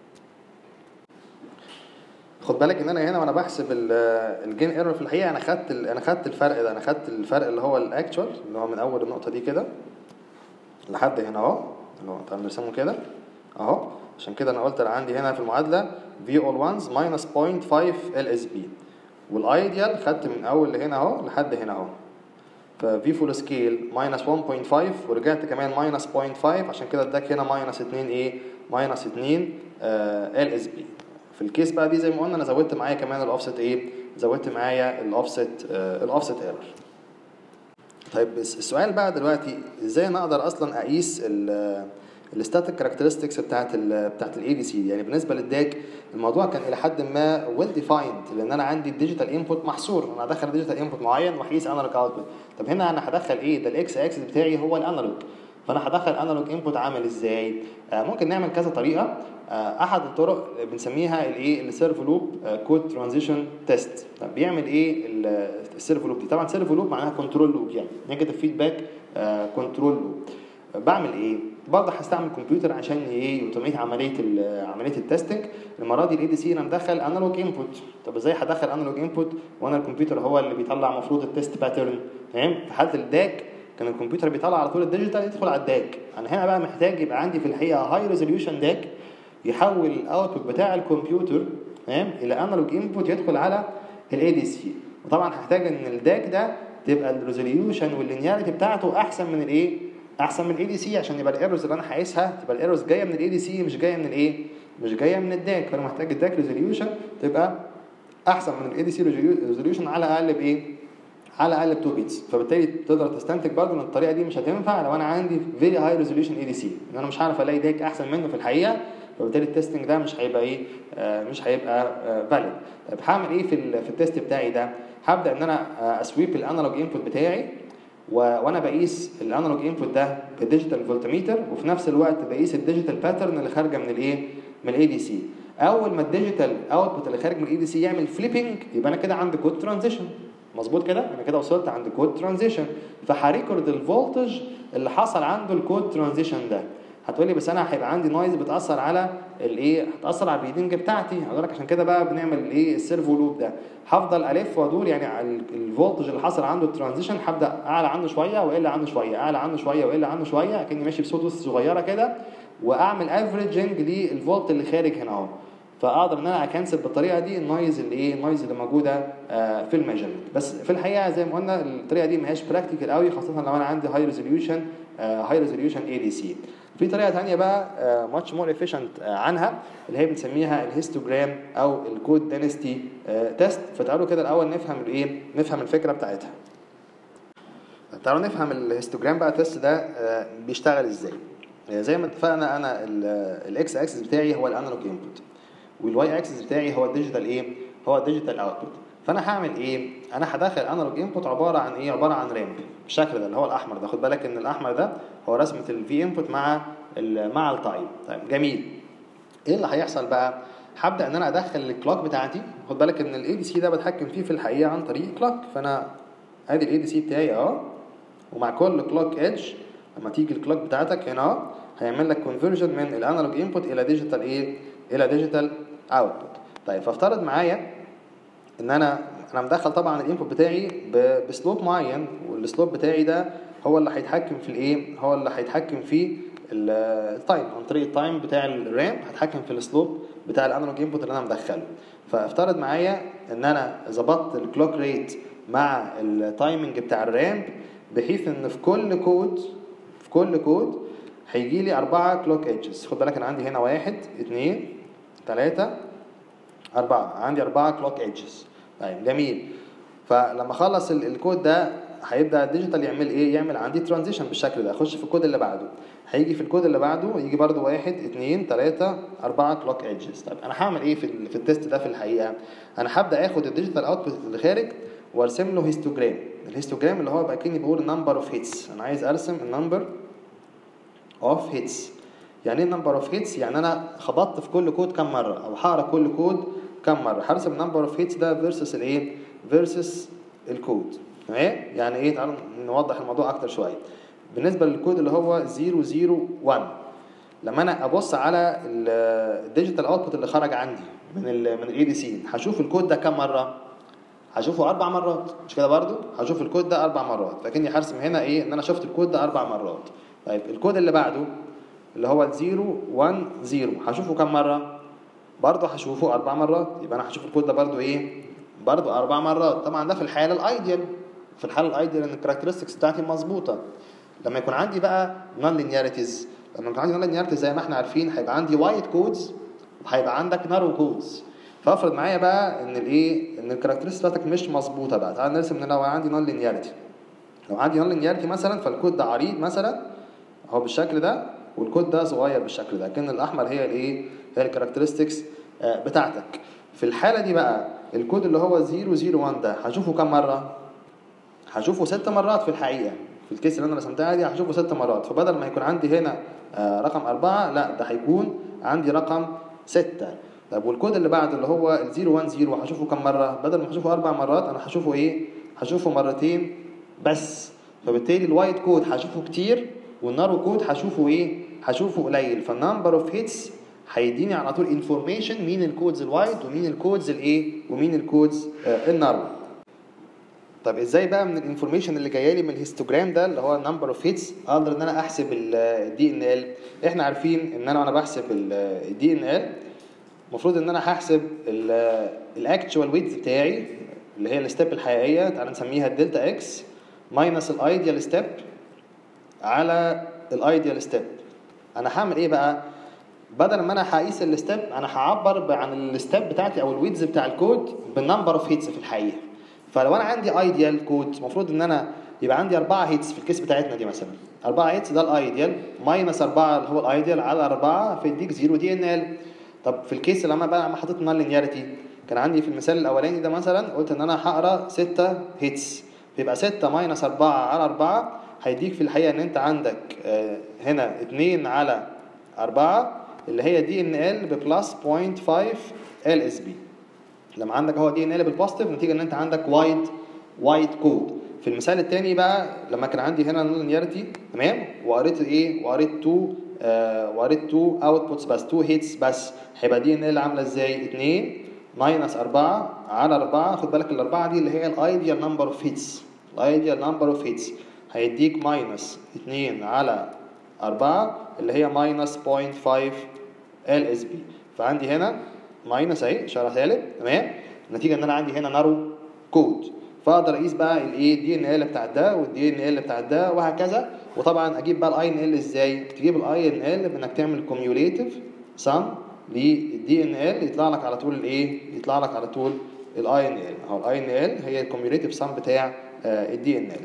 خد بالك ان انا هنا وانا بحسب الجين ايرور في الحقيقه انا خدت انا خدت الفرق ده انا خدت الفرق اللي هو الاكتوال اللي هو من اول النقطه دي كده لحد هنا اهو اللي هو تعال نرسمه كده اهو عشان كده انا قلت انا عندي هنا في المعادله في اول وانز ماينس 0.5 ال اس بي والايديال خدت من اول هنا اهو لحد هنا اهو ففي فول سكيل ماينس 1.5 ورجعت كمان ماينس 0.5 عشان كده اداك هنا ماينس 2 ايه ماينس 2 ال اس بي في الكيس بقى دي زي ما قلنا انا زودت معايا كمان الاوفست ايه زودت معايا الاوفست الاوفست ايرور طيب السؤال بقى دلوقتي ازاي انا اقدر اصلا اقيس الستاتيك كاركترستكس بتاعت ال بتاعت الاي دي سي يعني بالنسبه للداك الموضوع كان الى حد ما ويل ديفايند لان انا عندي الديجيتال انبوت محصور انا هدخل ديجيتال انبوت معين وهقيس انالوج اوتبوت طب هنا انا هدخل ايه ده الاكس اكسس بتاعي هو الانالوج فانا هدخل انالوج انبوت عامل ازاي آه ممكن نعمل كذا طريقه آه احد الطرق بنسميها الايه السيرف لوب كود ترانزيشن تيست طب بيعمل ايه السيرف لوب دي طبعا سيرف لوب معناها كنترول لوب يعني نيجاتيف فيدباك كنترول لوب بعمل ايه برضه هستعمل كمبيوتر عشان ايه اوتوميت عمليه عمليه التستنج المره دي الاي دي سي انا مدخل انالوج انبوت طب ازاي هدخل انالوج انبوت وانا الكمبيوتر هو اللي بيطلع المفروض التست باترن تمام في حاله الداك كان الكمبيوتر بيطلع على طول الديجيتال يدخل على الداك انا هنا بقى محتاج يبقى عندي في الحقيقه هاي ريزوليوشن داك يحول الاوتبوت بتاع الكمبيوتر تمام الى انالوج انبوت يدخل على الاي دي سي وطبعا هحتاج ان الداك ده تبقى الريزوليوشن واللينياريتي بتاعته احسن من الايه احسن من الاي دي سي عشان يبقى الايرورز اللي انا هقيسها تبقى الايرورز جايه من الاي دي سي مش جايه من الايه مش جايه من الداك فانا محتاج الداك ريزوليوشن تبقى احسن من الاي دي سي ريزوليوشن على الاقل بايه على الاقل ب 2 بيتس فبالتالي تقدر تستنتج برضه ان الطريقه دي مش هتنفع لو انا عندي فيري هاي ريزوليوشن اي دي سي ان انا مش هعرف الاقي داك احسن منه في الحقيقه فبالتالي التستنج ده مش هيبقى ايه آه مش هيبقى فاليد طيب هعمل ايه في ال في التست بتاعي ده هبدا ان انا اسويب الانالوج انبوت بتاعي و... وانا بقيس الانالوج انبوت ده بالديجيتال فولتميتر وفي نفس الوقت بقيس الديجيتال باترن اللي خارجه من الايه من الاي دي سي اول ما الديجيتال اوتبوت اللي خارج من الاي دي سي يعمل فليبنج يبقى انا كده عندي كود ترانزيشن مظبوط كده انا كده وصلت عند كود ترانزيشن فهريكورد الفولتج اللي حصل عنده الكود ترانزيشن ده هتقول لي بس انا هيبقى عندي نويز بتاثر على الايه هتاثر على الريدنج بتاعتي هقول لك عشان كده بقى بنعمل الايه السيرفو لوب ده هفضل الف وادور يعني على الفولتج اللي حصل عنده الترانزيشن هبدا اعلى عنه شويه واقل عنه شويه اعلى عنه شويه واقل عنه شويه اكني ماشي بصوت صغيره كده واعمل افريجنج للفولت اللي خارج هنا اهو فاقدر ان انا اكنسل بالطريقه دي النويز اللي ايه النويز اللي موجوده آه في الميجرمنت بس في الحقيقه زي ما قلنا الطريقه دي ما هياش براكتيكال قوي خاصه لو انا عندي هاي ريزوليوشن هاي ريزوليوشن اي دي سي في طريقه ثانيه بقى ماتش مور افيشنت عنها اللي هي بنسميها الهيستوجرام او الكود دينستي تيست فتعالوا كده الاول نفهم الايه نفهم الفكره بتاعتها تعالوا نفهم الهيستوجرام بقى تيست ده بيشتغل ازاي زي ما اتفقنا انا الاكس اكسس بتاعي هو الانالوج انبوت والواي اكسس بتاعي هو الديجيتال ايه هو الديجيتال اوتبوت فانا هعمل ايه انا هدخل انالوج انبوت عباره عن ايه عباره عن رامب بالشكل ده اللي هو الاحمر ده خد بالك ان الاحمر ده هو رسمه الفي انبوت مع ال مع التايم طيب جميل ايه اللي هيحصل بقى هبدا ان انا ادخل الكلوك بتاعتي خد بالك ان الاي دي سي ده بتحكم فيه في الحقيقه عن طريق كلوك فانا ادي الاي دي سي بتاعي اهو ومع كل كلوك ايدج لما تيجي الكلوك بتاعتك هنا اهو هيعمل لك كونفرجن من الانالوج انبوت الى ديجيتال ايه الى ديجيتال اوتبوت طيب فافترض معايا ان انا انا مدخل طبعا الانبوت بتاعي بسلوب معين والسلوب بتاعي ده هو اللي هيتحكم في الايه هو اللي هيتحكم في التايم عن طريق التايم بتاع الرامب هتحكم في السلوب بتاع الانالوج انبوت اللي انا مدخله فافترض معايا ان انا ظبطت الكلوك ريت مع التايمنج بتاع الرامب بحيث ان في كل كود في كل كود هيجي لي أربعة كلوك ايدجز خد بالك أنا عندي هنا واحد اتنين تلاتة أربعة عندي أربعة كلوك ايدجز طيب جميل فلما أخلص الكود ده هيبدا الديجيتال يعمل ايه يعمل عندي ترانزيشن بالشكل ده اخش في الكود اللي بعده هيجي في الكود اللي بعده يجي برده واحد اتنين تلاتة أربعة كلوك ايدجز طيب أنا هعمل إيه في, في التيست ده في الحقيقة؟ أنا هبدأ آخد الديجيتال أوتبوت اللي خارج وأرسم له هيستوجرام الهيستوجرام اللي هو بقى كأني بقول نمبر أوف هيتس أنا عايز أرسم النمبر أوف هيتس يعني إيه نمبر أوف هيتس؟ يعني أنا خبطت في كل كود كم مرة أو هقرا كل كود كم مرة هرسم نمبر أوف هيتس ده فيرسس الإيه؟ فيرسس الكود تمام يعني ايه تعالوا نوضح الموضوع اكتر شويه بالنسبه للكود اللي هو 001 لما انا ابص على الديجيتال اوتبوت اللي خرج عندي من ال من الاي دي سي هشوف الكود ده كام مره هشوفه اربع مرات مش كده برضو هشوف الكود ده اربع مرات فكني هرسم هنا ايه ان انا شفت الكود ده اربع مرات طيب الكود اللي بعده اللي هو 010 هشوفه كام مره برضه هشوفه اربع مرات يبقى انا هشوف الكود ده برضه ايه برضه اربع مرات طبعا ده في الحاله الايديال في الحاله الايديال ان الكاركترستكس بتاعتي مظبوطه لما يكون عندي بقى نون لينياريتيز لما يكون عندي نون لينياريتيز زي ما احنا عارفين هيبقى عندي وايت كودز وهيبقى عندك نارو كودز فافرض معايا بقى ان الايه ان الكاركترستكس بتاعتك مش مظبوطه بقى تعال نرسم ان لو عندي نون لينياريتي لو عندي نون لينياريتي مثلا فالكود ده عريض مثلا اهو بالشكل ده والكود ده صغير بالشكل ده لكن الاحمر هي الايه هي الكاركترستكس بتاعتك في الحاله دي بقى الكود اللي هو 001 ده هشوفه كم مره هشوفه ست مرات في الحقيقه في الكيس اللي انا رسمتها دي هشوفه ست مرات فبدل ما يكون عندي هنا رقم أربعة لا ده هيكون عندي رقم ستة طب والكود اللي بعده اللي هو ال 010 هشوفه كم مرة بدل ما هشوفه أربع مرات أنا هشوفه إيه هشوفه مرتين بس فبالتالي الوايت كود هشوفه كتير والنارو كود هشوفه إيه هشوفه قليل فالنمبر اوف هيتس هيديني على طول انفورميشن مين الكودز الوايت ومين الكودز الايه ومين الكودز آه النارو طب ازاي بقى من الانفورميشن اللي جايه لي من الهيستوجرام ده اللي هو النمبر اوف هيتس اقدر ان انا احسب الدي ان ال احنا عارفين ان انا وانا بحسب الدي ان ال المفروض ان انا هحسب الاكتشوال ويدز بتاعي اللي هي الستيب الحقيقيه تعال نسميها الدلتا اكس ماينس الايديال ستيب على الايديال ستيب انا هعمل ايه بقى بدل ما انا هقيس الستيب انا هعبر عن الستيب بتاعتي او الويدز بتاع الكود بالنمبر اوف هيتس في الحقيقه فلو انا عندي ايديال كود المفروض ان انا يبقى عندي أربعة هيتس في الكيس بتاعتنا دي مثلا أربعة هيتس ده الايديال ماينس أربعة اللي هو الايديال على أربعة فيديك زيرو دي ان ال طب في الكيس اللي انا بقى لما حطيت نال لينياريتي كان عندي في المثال الاولاني ده مثلا قلت ان انا هقرا 6 هيتس فيبقى 6 ماينس 4 على 4 هيديك في الحقيقه ان انت عندك آه، هنا 2 على 4 اللي هي دي ان ال ببلس 0.5 ال اس بي لما عندك هو دي ان ال بالبوزيتيف نتيجه ان انت عندك وايد وايد كود في المثال الثاني بقى لما كان عندي هنا لينياريتي تمام وقريت ايه وقريت 2 آه وقريت 2 اوتبوتس بس 2 هيتس بس هيبقى دي ان ال عامله ازاي 2 ماينس 4 على 4 خد بالك الاربعه دي اللي هي الايديال نمبر اوف هيتس الايديال نمبر اوف هيتس هيديك ماينس 2 على 4 اللي هي ماينس 0.5 ال اس بي فعندي هنا ماينس اهي اشاره سالب تمام النتيجه ان انا عندي هنا نارو كود فاقدر اقيس بقى الايه دي ان ال بتاع ده والدي ان ال بتاع ده وهكذا وطبعا اجيب بقى الاي ان ال ازاي تجيب الاي ان ال بانك تعمل كوميوليتيف سم للدي ان ال يطلع لك على طول الايه يطلع لك على طول الاي ان ال او الاي ان ال هي الكوميوليتيف سم بتاع الدي ان ال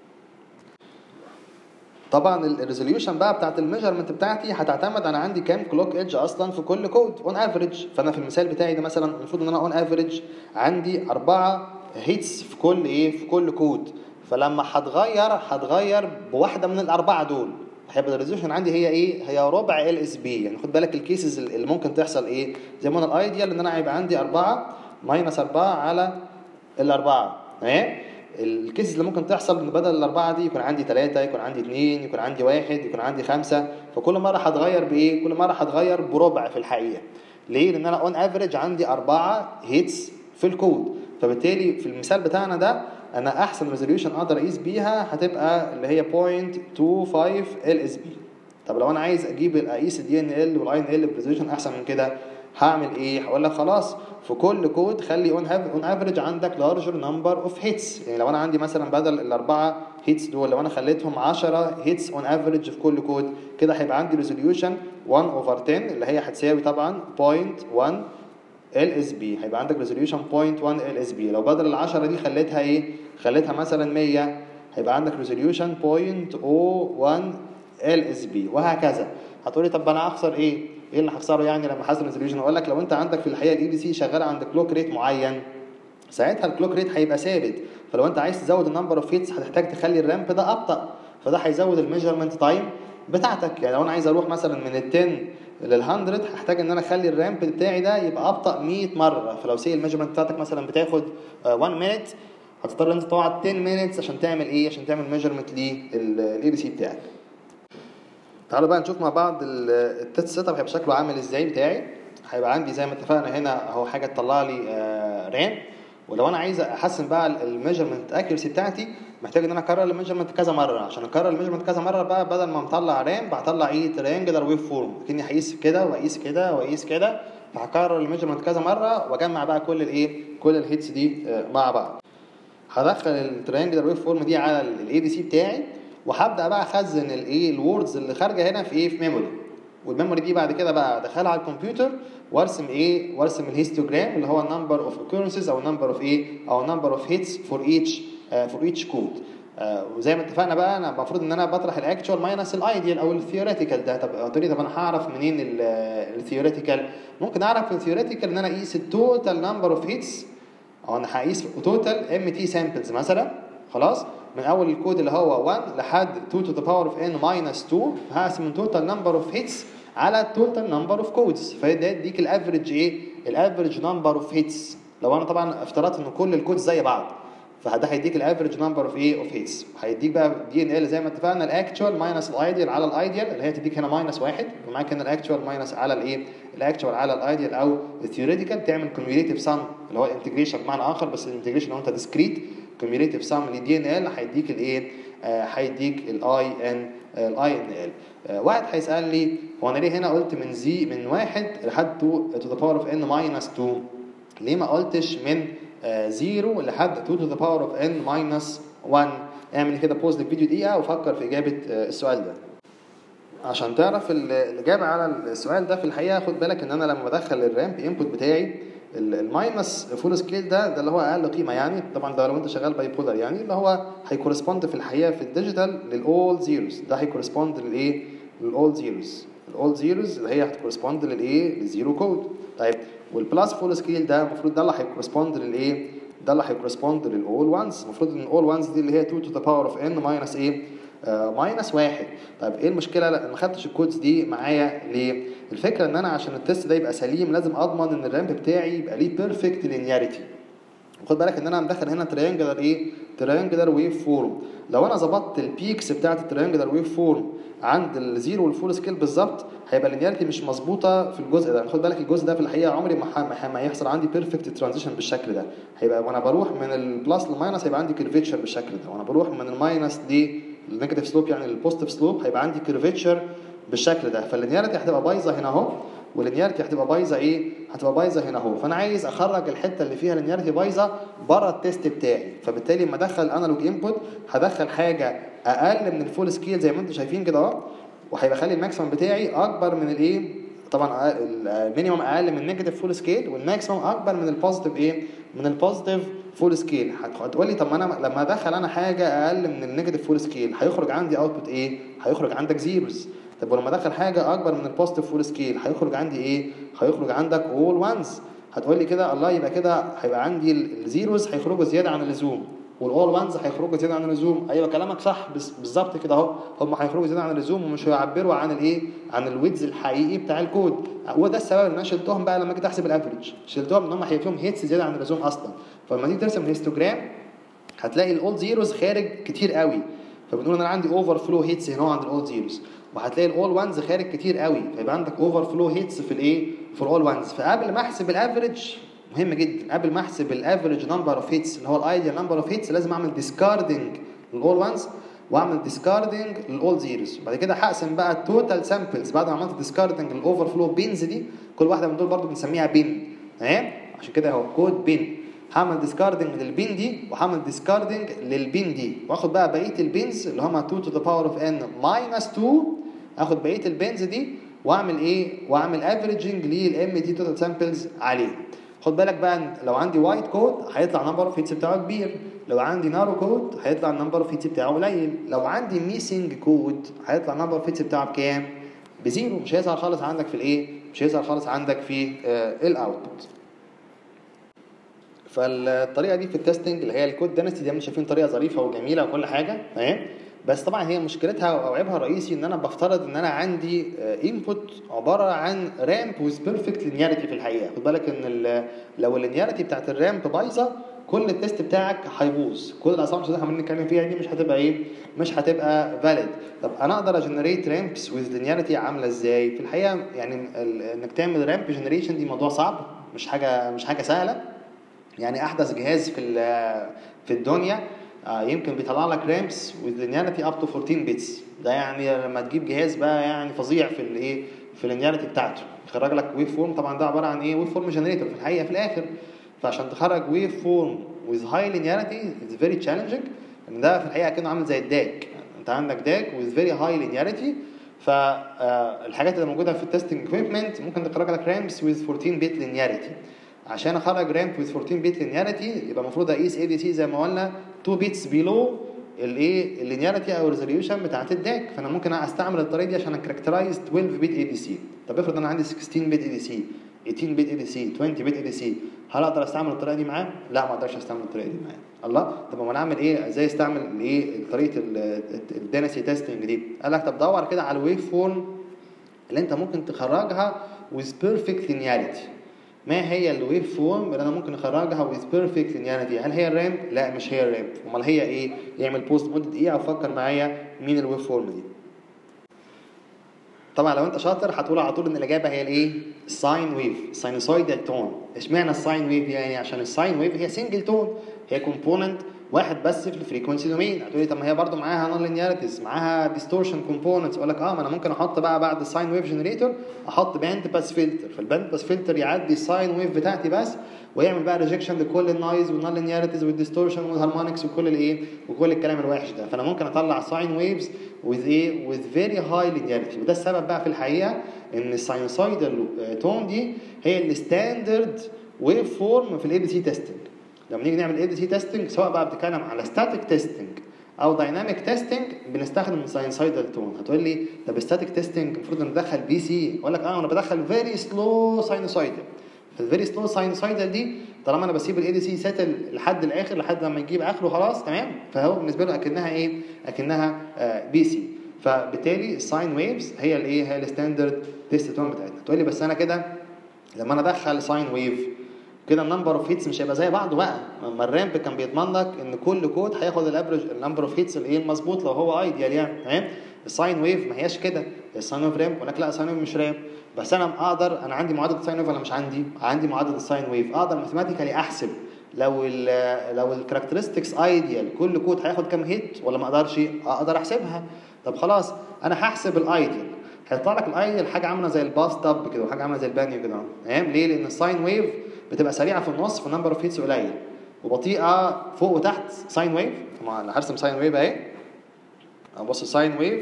طبعا الريزوليوشن بقى بتاعت الميجرمنت بتاعتي هتعتمد انا عندي كام كلوك ايدج اصلا في كل كود اون افريج فانا في المثال بتاعي ده مثلا المفروض ان انا اون افريج عندي اربعه هيتس في كل ايه في كل كود فلما هتغير هتغير بواحده من الاربعه دول هيبقى الريزوليوشن عندي هي ايه هي ربع ال اس بي يعني خد بالك الكيسز اللي ممكن تحصل ايه زي ما انا الايديال ان انا هيبقى عندي أربعة ماينس أربعة على الأربعة تمام الكيسز اللي ممكن تحصل ان بدل الأربعة دي يكون عندي ثلاثة يكون عندي اثنين يكون عندي واحد يكون عندي خمسة فكل مرة هتغير بإيه؟ كل مرة هتغير بربع في الحقيقة ليه؟ لأن أنا اون افريج عندي أربعة هيتس في الكود فبالتالي في المثال بتاعنا ده انا احسن ريزوليوشن اقدر اقيس بيها هتبقى اللي هي 0.25 ال اس بي طب لو انا عايز اجيب اقيس الدي ان ال والاي ان ال بريزوليوشن احسن من كده هعمل ايه هقول لك خلاص في كل كود خلي اون اون افريج عندك لارجر نمبر اوف هيتس يعني لو انا عندي مثلا بدل الاربعه هيتس دول لو انا خليتهم 10 هيتس اون افريج في كل كود كده هيبقى عندي ريزوليوشن 1 اوفر 10 اللي هي هتساوي طبعا 0.1 ال اس بي هيبقى عندك ريزوليوشن 0.1 ال اس بي لو بدل ال 10 دي خليتها ايه خليتها مثلا 100 هيبقى عندك ريزوليوشن 0.01 ال اس بي وهكذا هتقولي طب انا هخسر ايه ايه اللي هخسره يعني لما احسن ريزوليوشن اقول لك لو انت عندك في الحقيقه الاي دي سي شغال عند كلوك ريت معين ساعتها الكلوك ريت هيبقى ثابت فلو انت عايز تزود النمبر اوف هيتس هتحتاج تخلي الرامب ده ابطا فده هيزود الميجرمنت تايم بتاعتك يعني لو انا عايز اروح مثلا من ال 10 لل 100 هحتاج ان انا اخلي الرامب بتاعي ده يبقى ابطا 100 مره فلو سي الميجرمنت بتاعتك مثلا بتاخد 1 مينت هتضطر انت تقعد 10 مينتس عشان تعمل ايه عشان تعمل ميجرمنت للاي دي سي بتاعك تعالوا بقى نشوف مع بعض التست سيت اب هيبقى شكله عامل ازاي بتاعي هيبقى عندي زي ما اتفقنا هنا اهو حاجه تطلع لي رام ولو انا عايز احسن بقى الميجرمنت اكيرسي بتاعتي محتاج ان انا اكرر الميجرمنت كذا مره عشان اكرر الميجرمنت كذا مره بقى بدل ما مطلع رام بطلع ايه ترينجلر ويف فورم كاني هقيس كده واقيس كده واقيس كده فهكرر الميجرمنت كذا مره واجمع بقى كل الايه كل الهيتس دي مع بعض هدخل الترينجلر ويف فورم دي على الاي دي سي بتاعي وهبدا بقى اخزن الايه الوردز اللي خارجه هنا في ايه في ميموري والميموري دي بعد كده بقى ادخلها على الكمبيوتر وارسم ايه وارسم الهيستوجرام اللي هو النمبر اوف occurrences او نمبر اوف ايه او نمبر اوف هيتس فور ايتش فور ايتش كود وزي ما اتفقنا بقى انا المفروض ان انا بطرح الاكتشوال ماينس الايديال او الثيوريتيكال ده طب قلت لي طب انا هعرف منين الثيوريتيكال ممكن اعرف في الثيوريتيكال ان انا اقيس التوتال نمبر اوف هيتس او انا هقيس توتال ام تي سامبلز مثلا خلاص من اول الكود اللي هو 1 لحد 2 to the power of n minus 2 هقسم من توتال نمبر اوف هيتس على التوتال نمبر اوف كودز فده يديك الافريج ايه الافريج نمبر اوف هيتس لو انا طبعا افترضت ان كل الكودز زي بعض فده هيديك الافريج نمبر اوف ايه اوف هيتس هيديك بقى دي ان ال زي ما اتفقنا الاكتشوال ماينس الايديال على الايديال اللي هي تديك هنا ماينس واحد ومعاك هنا الاكتشوال ماينس على الايه الاكتشوال على الايديال او الثيوريتيكال تعمل كوميوليتيف سم اللي هو الانتجريشن بمعنى اخر بس الانتجريشن لو انت ديسكريت كوميوليتيف سم للدي ان ال هيديك الايه هيديك الاي ان الاي ان ال واحد هيسال لي هو انا ليه هنا قلت من زي من واحد لحد 2 to the power of n minus 2 ليه ما قلتش من 0 لحد 2 to the power of n minus 1 اعمل كده بوز للفيديو دقيقه وفكر في اجابه آه، السؤال ده عشان تعرف ال- الاجابه على السؤال ده في الحقيقه خد بالك ان انا لما بدخل الرامب انبوت بتاعي ال- الماينس فول سكيل ده ده اللي هو اقل قيمه يعني طبعا ده لو انت شغال باي بولر يعني اللي هو هيكورسبوند في الحقيقه في الديجيتال للاول زيروز ده هيكورسبوند للايه للاول زيروز الاول زيروز اللي هي هتكورسبوند للايه للزيرو كود طيب والبلس فول سكيل ده المفروض ده اللي هيكورسبوند للايه ده اللي هيكورسبوند للاول وانز المفروض ان الاول وانز دي اللي هي 2 تو ذا باور اوف ان ماينس ايه ماينس واحد طيب ايه المشكله لا ما خدتش الكودز دي معايا ليه الفكره ان انا عشان التست ده يبقى سليم لازم اضمن ان الرامب بتاعي يبقى ليه بيرفكت لينياريتي خد بالك ان انا مدخل هنا تريانجلر ايه تريانجلر ويف فورم لو انا ظبطت البيكس بتاعت التريانجلر ويف فورم عند الزيرو والفول سكيل بالظبط هيبقى اللينياريتي مش مظبوطه في الجزء ده خد بالك الجزء ده في الحقيقه عمري ما ح- ما ح- ما هيحصل عندي بيرفكت ترانزيشن بالشكل ده هيبقى وانا بروح من البلس للماينس هيبقى عندي كيرفيتشر بالشكل ده وانا بروح من الماينس للنيجاتيف سلوب يعني للبوزيتيف سلوب هيبقى عندي كيرفيتشر بالشكل ده فاللينياريتي هتبقى بايظه هنا اهو واللينياريتي هتبقى بايظه ايه؟ هتبقى بايظه هنا اهو فانا عايز اخرج الحته اللي فيها لينياريتي بايظه بره التيست بتاعي فبالتالي لما ادخل انالوج انبوت هدخل حاجه اقل من الفول سكيل زي ما انتم شايفين كده اهو وهيبقى خلي الماكسيمم بتاعي اكبر من الايه؟ طبعا أقل- المينيمم اقل من النيجاتيف فول سكيل والماكسيمم اكبر من البوزيتيف ايه؟ من البوزيتيف فول سكيل هتقول لي طب ما انا لما ادخل انا حاجه اقل من النيجاتيف فول سكيل هيخرج عندي اوتبوت ايه؟ هيخرج عندك زيروز طب ولما ادخل حاجه اكبر من البوزيتيف فول سكيل هيخرج عندي ايه؟ هيخرج عندك اول وانز هتقول لي كده الله يبقى كده هيبقى عندي ال- الزيروز هيخرجوا زياده عن اللزوم والاول وانز هيخرجوا زياده عن اللزوم ايوه كلامك صح بس- بالظبط كده اهو هم هيخرجوا زياده عن اللزوم ومش هيعبروا عن الايه؟ عن الويدز الحقيقي بتاع الكود هو ده السبب ان انا شلتهم بقى لما جيت احسب الافريج شلتهم ان هم هيبقى فيهم هيتس زياده عن اللزوم اصلا فلما تيجي ترسم الهيستوجرام هتلاقي الاول زيروز خارج كتير قوي فبنقول ان انا عندي اوفر فلو هيتس هنا عند الاول زيروز وهتلاقي الاول وانز خارج كتير قوي فيبقى عندك اوفر فلو هيتس في الايه في الاول وانز فقبل ما احسب الافريج مهم جدا قبل ما احسب الافريج نمبر اوف هيتس اللي هو الايديال نمبر اوف هيتس لازم اعمل ديسكاردنج للاول وانز واعمل ديسكاردنج للاول زيروز بعد كده هقسم بقى التوتال سامبلز بعد ما عملت ديسكاردنج للاوفر فلو بينز دي كل واحده من دول برضو بنسميها بين تمام عشان كده اهو كود بين هعمل ديسكاردنج للبين دي وهعمل ديسكاردنج للبين دي واخد بقى بقيه البينز اللي هم 2 تو ذا باور اوف ان ماينس 2 اخد بقيه البينز دي واعمل ايه واعمل افريجنج للام دي توتال سامبلز عليه خد بالك بقى إن لو عندي وايت كود هيطلع نمبر اوف هيتس بتاعه كبير لو عندي نارو كود هيطلع النمبر اوف هيتس بتاعه قليل لو عندي ميسنج كود هيطلع النمبر اوف هيتس بتاعه بكام بزيرو مش هيظهر خالص عندك في الايه مش هيظهر خالص عندك في آه الاوتبوت فالطريقه دي في التستنج اللي هي الكود دانستي دي شايفين طريقه ظريفه وجميله وكل حاجه تمام بس طبعا هي مشكلتها او عيبها الرئيسي ان انا بفترض ان انا عندي انبوت عباره عن رامب ويز بيرفكت لينياريتي في الحقيقه خد بالك ان ال- لو اللينياريتي بتاعت الرامب بايظه كل التست بتاعك هيبوظ كل الاسامبشنز اللي احنا عمالين نتكلم فيها دي مش هتبقى ايه مش هتبقى فاليد طب انا اقدر اجنريت رامبس ويز لينياريتي عامله ازاي في الحقيقه يعني ال- انك تعمل رامب جنريشن دي موضوع صعب مش حاجه مش حاجه سهله يعني احدث جهاز في ال- في الدنيا آه، يمكن بيطلع لك رامس with linearity up to 14 بيتس ده يعني لما تجيب جهاز بقى يعني فظيع في الايه في اللينياريتي بتاعته يخرج لك ويف فورم طبعا ده عباره عن ايه ويف فورم جنريتور في الحقيقه في الاخر فعشان تخرج ويف فورم with high linearity it's very challenging ان ده في الحقيقه كانه عامل زي الداك انت عندك داك with very high linearity فالحاجات اللي موجوده في التستنج equipment ممكن تخرج لك رامس with 14 بيت linearity عشان اخرج رامب with 14 بيت linearity يبقى المفروض اقيس اي دي سي زي ما قلنا 2 بيتس بيلو الايه اللينياريتي او الريزوليوشن بتاعت الداك فانا ممكن استعمل الطريقه دي عشان اكاركترايز 12 بيت اي دي سي طب افرض انا عندي 16 بيت اي دي سي 18 بيت اي دي سي 20 بيت اي دي سي هل اقدر استعمل الطريقه دي معاه؟ لا ما اقدرش استعمل الطريقه دي معاه الله طب ما انا اعمل ايه ازاي استعمل الايه طريقه الدينسي تيستنج دي قال لك طب دور كده على الويف فورم اللي انت ممكن تخرجها with perfect linearity ما هي الويف فورم اللي انا ممكن اخرجها with perfect linearity هل هي الرامب لا مش هي الرامب امال هي ايه يعمل بوست مده دقيقه وفكر معايا مين الويف فورم دي طبعا لو انت شاطر هتقول على طول ان الاجابه هي الايه الساين ويف ساينوسويدال تون اشمعنى الساين ويف يعني عشان الساين ويف هي سنجل تون هي كومبوننت واحد بس في الفريكونسي دومين هتقولي طب ما هي برضو معاها نون لينياريتيز معاها ديستورشن كومبوننتس اقول لك اه ما انا ممكن احط بقى بعد الساين ويف جنريتور احط باند باس فلتر فالباند باس فلتر يعدي الساين ويف بتاعتي بس ويعمل بقى ريجكشن لكل النايز والنون لينياريتيز والديستورشن والهارمونكس وكل الايه وكل الكلام الوحش ده فانا ممكن اطلع ساين ويفز with ايه with very high linearity وده السبب بقى في الحقيقه ان الساينوسايدال تون دي هي الستاندرد ويف فورم في الاي دي سي تيستنج لما نيجي نعمل اي دي سي تيستنج سواء بقى بتتكلم على ستاتيك تيستنج او دايناميك تيستنج بنستخدم ساينسايدال تون هتقول لي طب ستاتيك تيستنج المفروض ان ندخل بي سي اقول لك اه انا بدخل فيري سلو ساينوسايدال فالفيري سلو ساينوسايدال دي طالما انا بسيب الاي دي سي سيتل لحد الاخر لحد لما يجيب اخره خلاص تمام فهو بالنسبه له اكنها ايه اكنها آه بي سي فبالتالي الساين ويفز هي الايه هي الستاندرد تيست تون بتاعتنا تقول لي بس انا كده لما انا ادخل ساين ويف كده النمبر اوف هيتس مش هيبقى زي بعضه بقى اما الرامب كان بيضمن لك ان كل كود هياخد الافرج النمبر اوف هيتس الايه المظبوط لو هو ايديال يعني تمام الساين ويف ما هياش كده الساين ويف رامب يقول لك لا الساين ويف مش رامب بس انا اقدر انا عندي معادله الساين ويف ولا مش عندي عندي معادله الساين ويف اقدر ماثيماتيكالي احسب لو ال لو الكاركترستكس ايديال كل كود هياخد كام هيت ولا ما اقدرش اقدر احسبها طب خلاص انا هحسب الايديال هيطلع لك الايديال حاجه عامله زي الباس تاب كده وحاجه عامله زي البانيو كده تمام ليه لان الساين ويف بتبقى سريعه في النص في نمبر اوف هيتس قليل وبطيئه فوق وتحت ساين ويف انا هرسم ساين ويف اهي ابص الساين ويف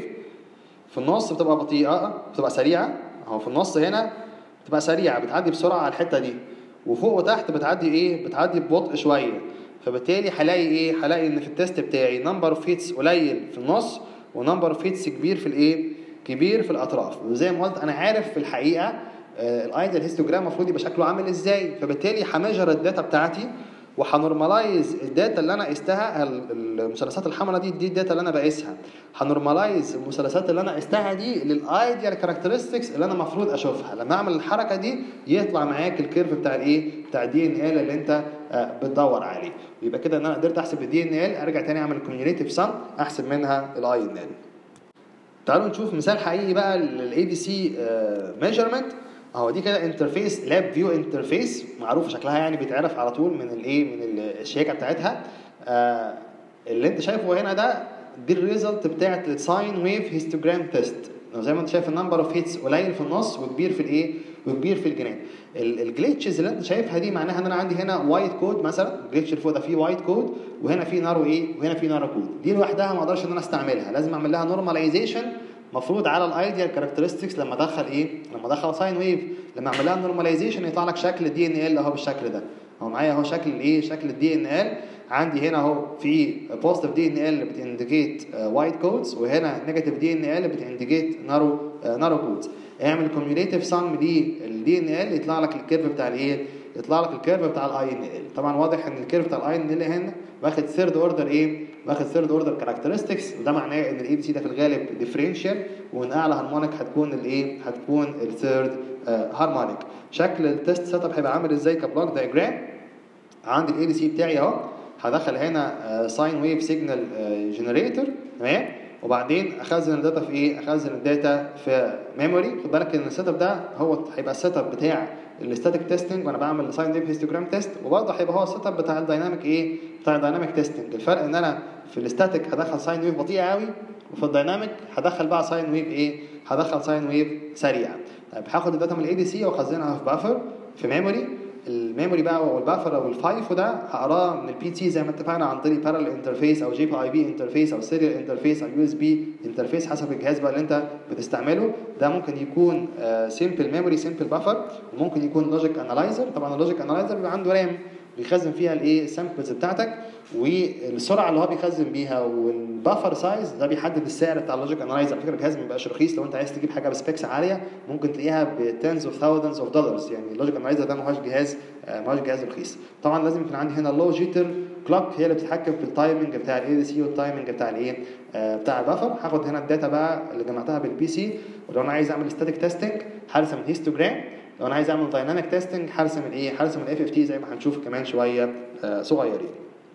في النص بتبقى بطيئه بتبقى سريعه اهو في النص هنا بتبقى سريعه بتعدي بسرعه على الحته دي وفوق وتحت بتعدي ايه بتعدي ببطء شويه فبالتالي هلاقي ايه هلاقي ان في التيست بتاعي نمبر اوف هيتس قليل في النص ونمبر اوف هيتس كبير في الايه كبير في الاطراف وزي ما قلت انا عارف في الحقيقه الايديال هيستوجرام المفروض يبقى شكله عامل ازاي فبالتالي هميجر الداتا بتاعتي وهنورماليز الداتا اللي انا قستها المثلثات الحمراء دي دي الداتا اللي انا بقيسها هنورماليز المثلثات اللي انا قستها دي للايديال كاركترستكس اللي انا المفروض اشوفها لما اعمل الحركه دي يطلع معاك الكيرف بتاع الايه بتاع الدي ان ال اللي انت بتدور عليه يبقى كده ان انا قدرت احسب الدي ان ال ارجع تاني اعمل كوميونيتيف سم احسب منها الاي ان ال تعالوا نشوف مثال حقيقي بقى للاي دي سي ميجرمنت اهو دي كده انترفيس لاب فيو انترفيس معروفه شكلها يعني بيتعرف على طول من الايه من الشياكه بتاعتها آه اللي انت شايفه هنا ده دي الريزلت بتاعت الساين ويف هيستوجرام تيست زي ما انت شايف النمبر اوف هيتس قليل في النص وكبير في الايه وكبير في الجنان الجليتشز اللي انت شايفها دي معناها ان انا عندي هنا وايت كود مثلا الجليتش اللي فوق ده فيه وايت كود وهنا فيه نارو ايه وهنا فيه نارو كود دي لوحدها ما اقدرش ان انا استعملها لازم اعمل لها نورماليزيشن مفروض على الايديال كاركترستكس لما ادخل ايه لما ادخل ساين ويف لما اعمل لها نورماليزيشن يطلع لك شكل دي ان ال اهو بالشكل ده اهو معايا اهو شكل الايه شكل الدي ان ال عندي هنا اهو في بوزيتيف دي ان ال بتنديكيت وايت كودز وهنا نيجاتيف دي ان ال بتنديكيت نارو نارو كودز اعمل كوميوليتيف سم للدي ان ال يطلع لك الكيرف بتاع الايه يطلع لك الكيرف بتاع الاي ان ال طبعا واضح ان الكيرف بتاع الاي ان ال هنا واخد ثيرد اوردر ايه واخد ثيرد اوردر كاركترستكس وده معناه ان الاي بي سي ده في الغالب ديفرنشال وان اعلى هارمونيك هتكون الايه هتكون الثيرد هارمونيك شكل التست سيت اب هيبقى عامل ازاي كبلوك دايجرام عندي الاي دي سي بتاعي اهو هدخل هنا ساين ويف سيجنال جنريتور تمام وبعدين اخزن الداتا في ايه اخزن الداتا في ميموري خد بالك ان السيت اب ده هو هيبقى السيت اب بتاع الستاتيك تيستنج وانا بعمل ساين ويف هيستوجرام تيست وبرضه هيبقى هو السيت اب بتاع الدايناميك ايه بتاع الدايناميك تيستنج الفرق ان انا في الستاتيك هدخل ساين ويف بطيئه قوي وفي الدايناميك هدخل بقى ساين ويف ايه هدخل ساين ويف سريعه طيب هاخد الداتا من الاي دي سي واخزنها في بافر في ميموري الميموري بقى والبافر او الفايف وده هقراه من البي تي زي ما اتفقنا عن طريق بارل انترفيس او جي بي اي بي انترفيس او سيريال انترفيس او يو اس بي انترفيس حسب الجهاز بقى اللي انت بتستعمله ده ممكن يكون سيمبل ميموري سيمبل بافر وممكن يكون لوجيك انالايزر طبعا اللوجيك انالايزر بيبقى عنده رام بيخزن فيها الايه السامبلز بتاعتك والسرعه اللي هو بيخزن بيها والبافر سايز ده بيحدد السعر بتاع اللوجيك انالايزر على فكره الجهاز ما بيبقاش رخيص لو انت عايز تجيب حاجه بسبيكس عاليه ممكن تلاقيها بتنز اوف ثاوزندز اوف دولارز يعني اللوجيك انالايزر ده ما هوش جهاز ما هوش جهاز رخيص طبعا لازم يكون عندي هنا اللو جيتر كلوك هي اللي بتتحكم في التايمنج بتاع الاي دي سي والتايمنج بتاع الايه بتاع البافر هاخد هنا الداتا بقى اللي جمعتها بالبي سي ولو انا عايز اعمل ستاتيك تيستنج هرسم الهيستوجرام لو انا عايز اعمل دايناميك تيستنج هرسم الايه هرسم الاف اف تي زي ما هنشوف كمان شويه صغيرين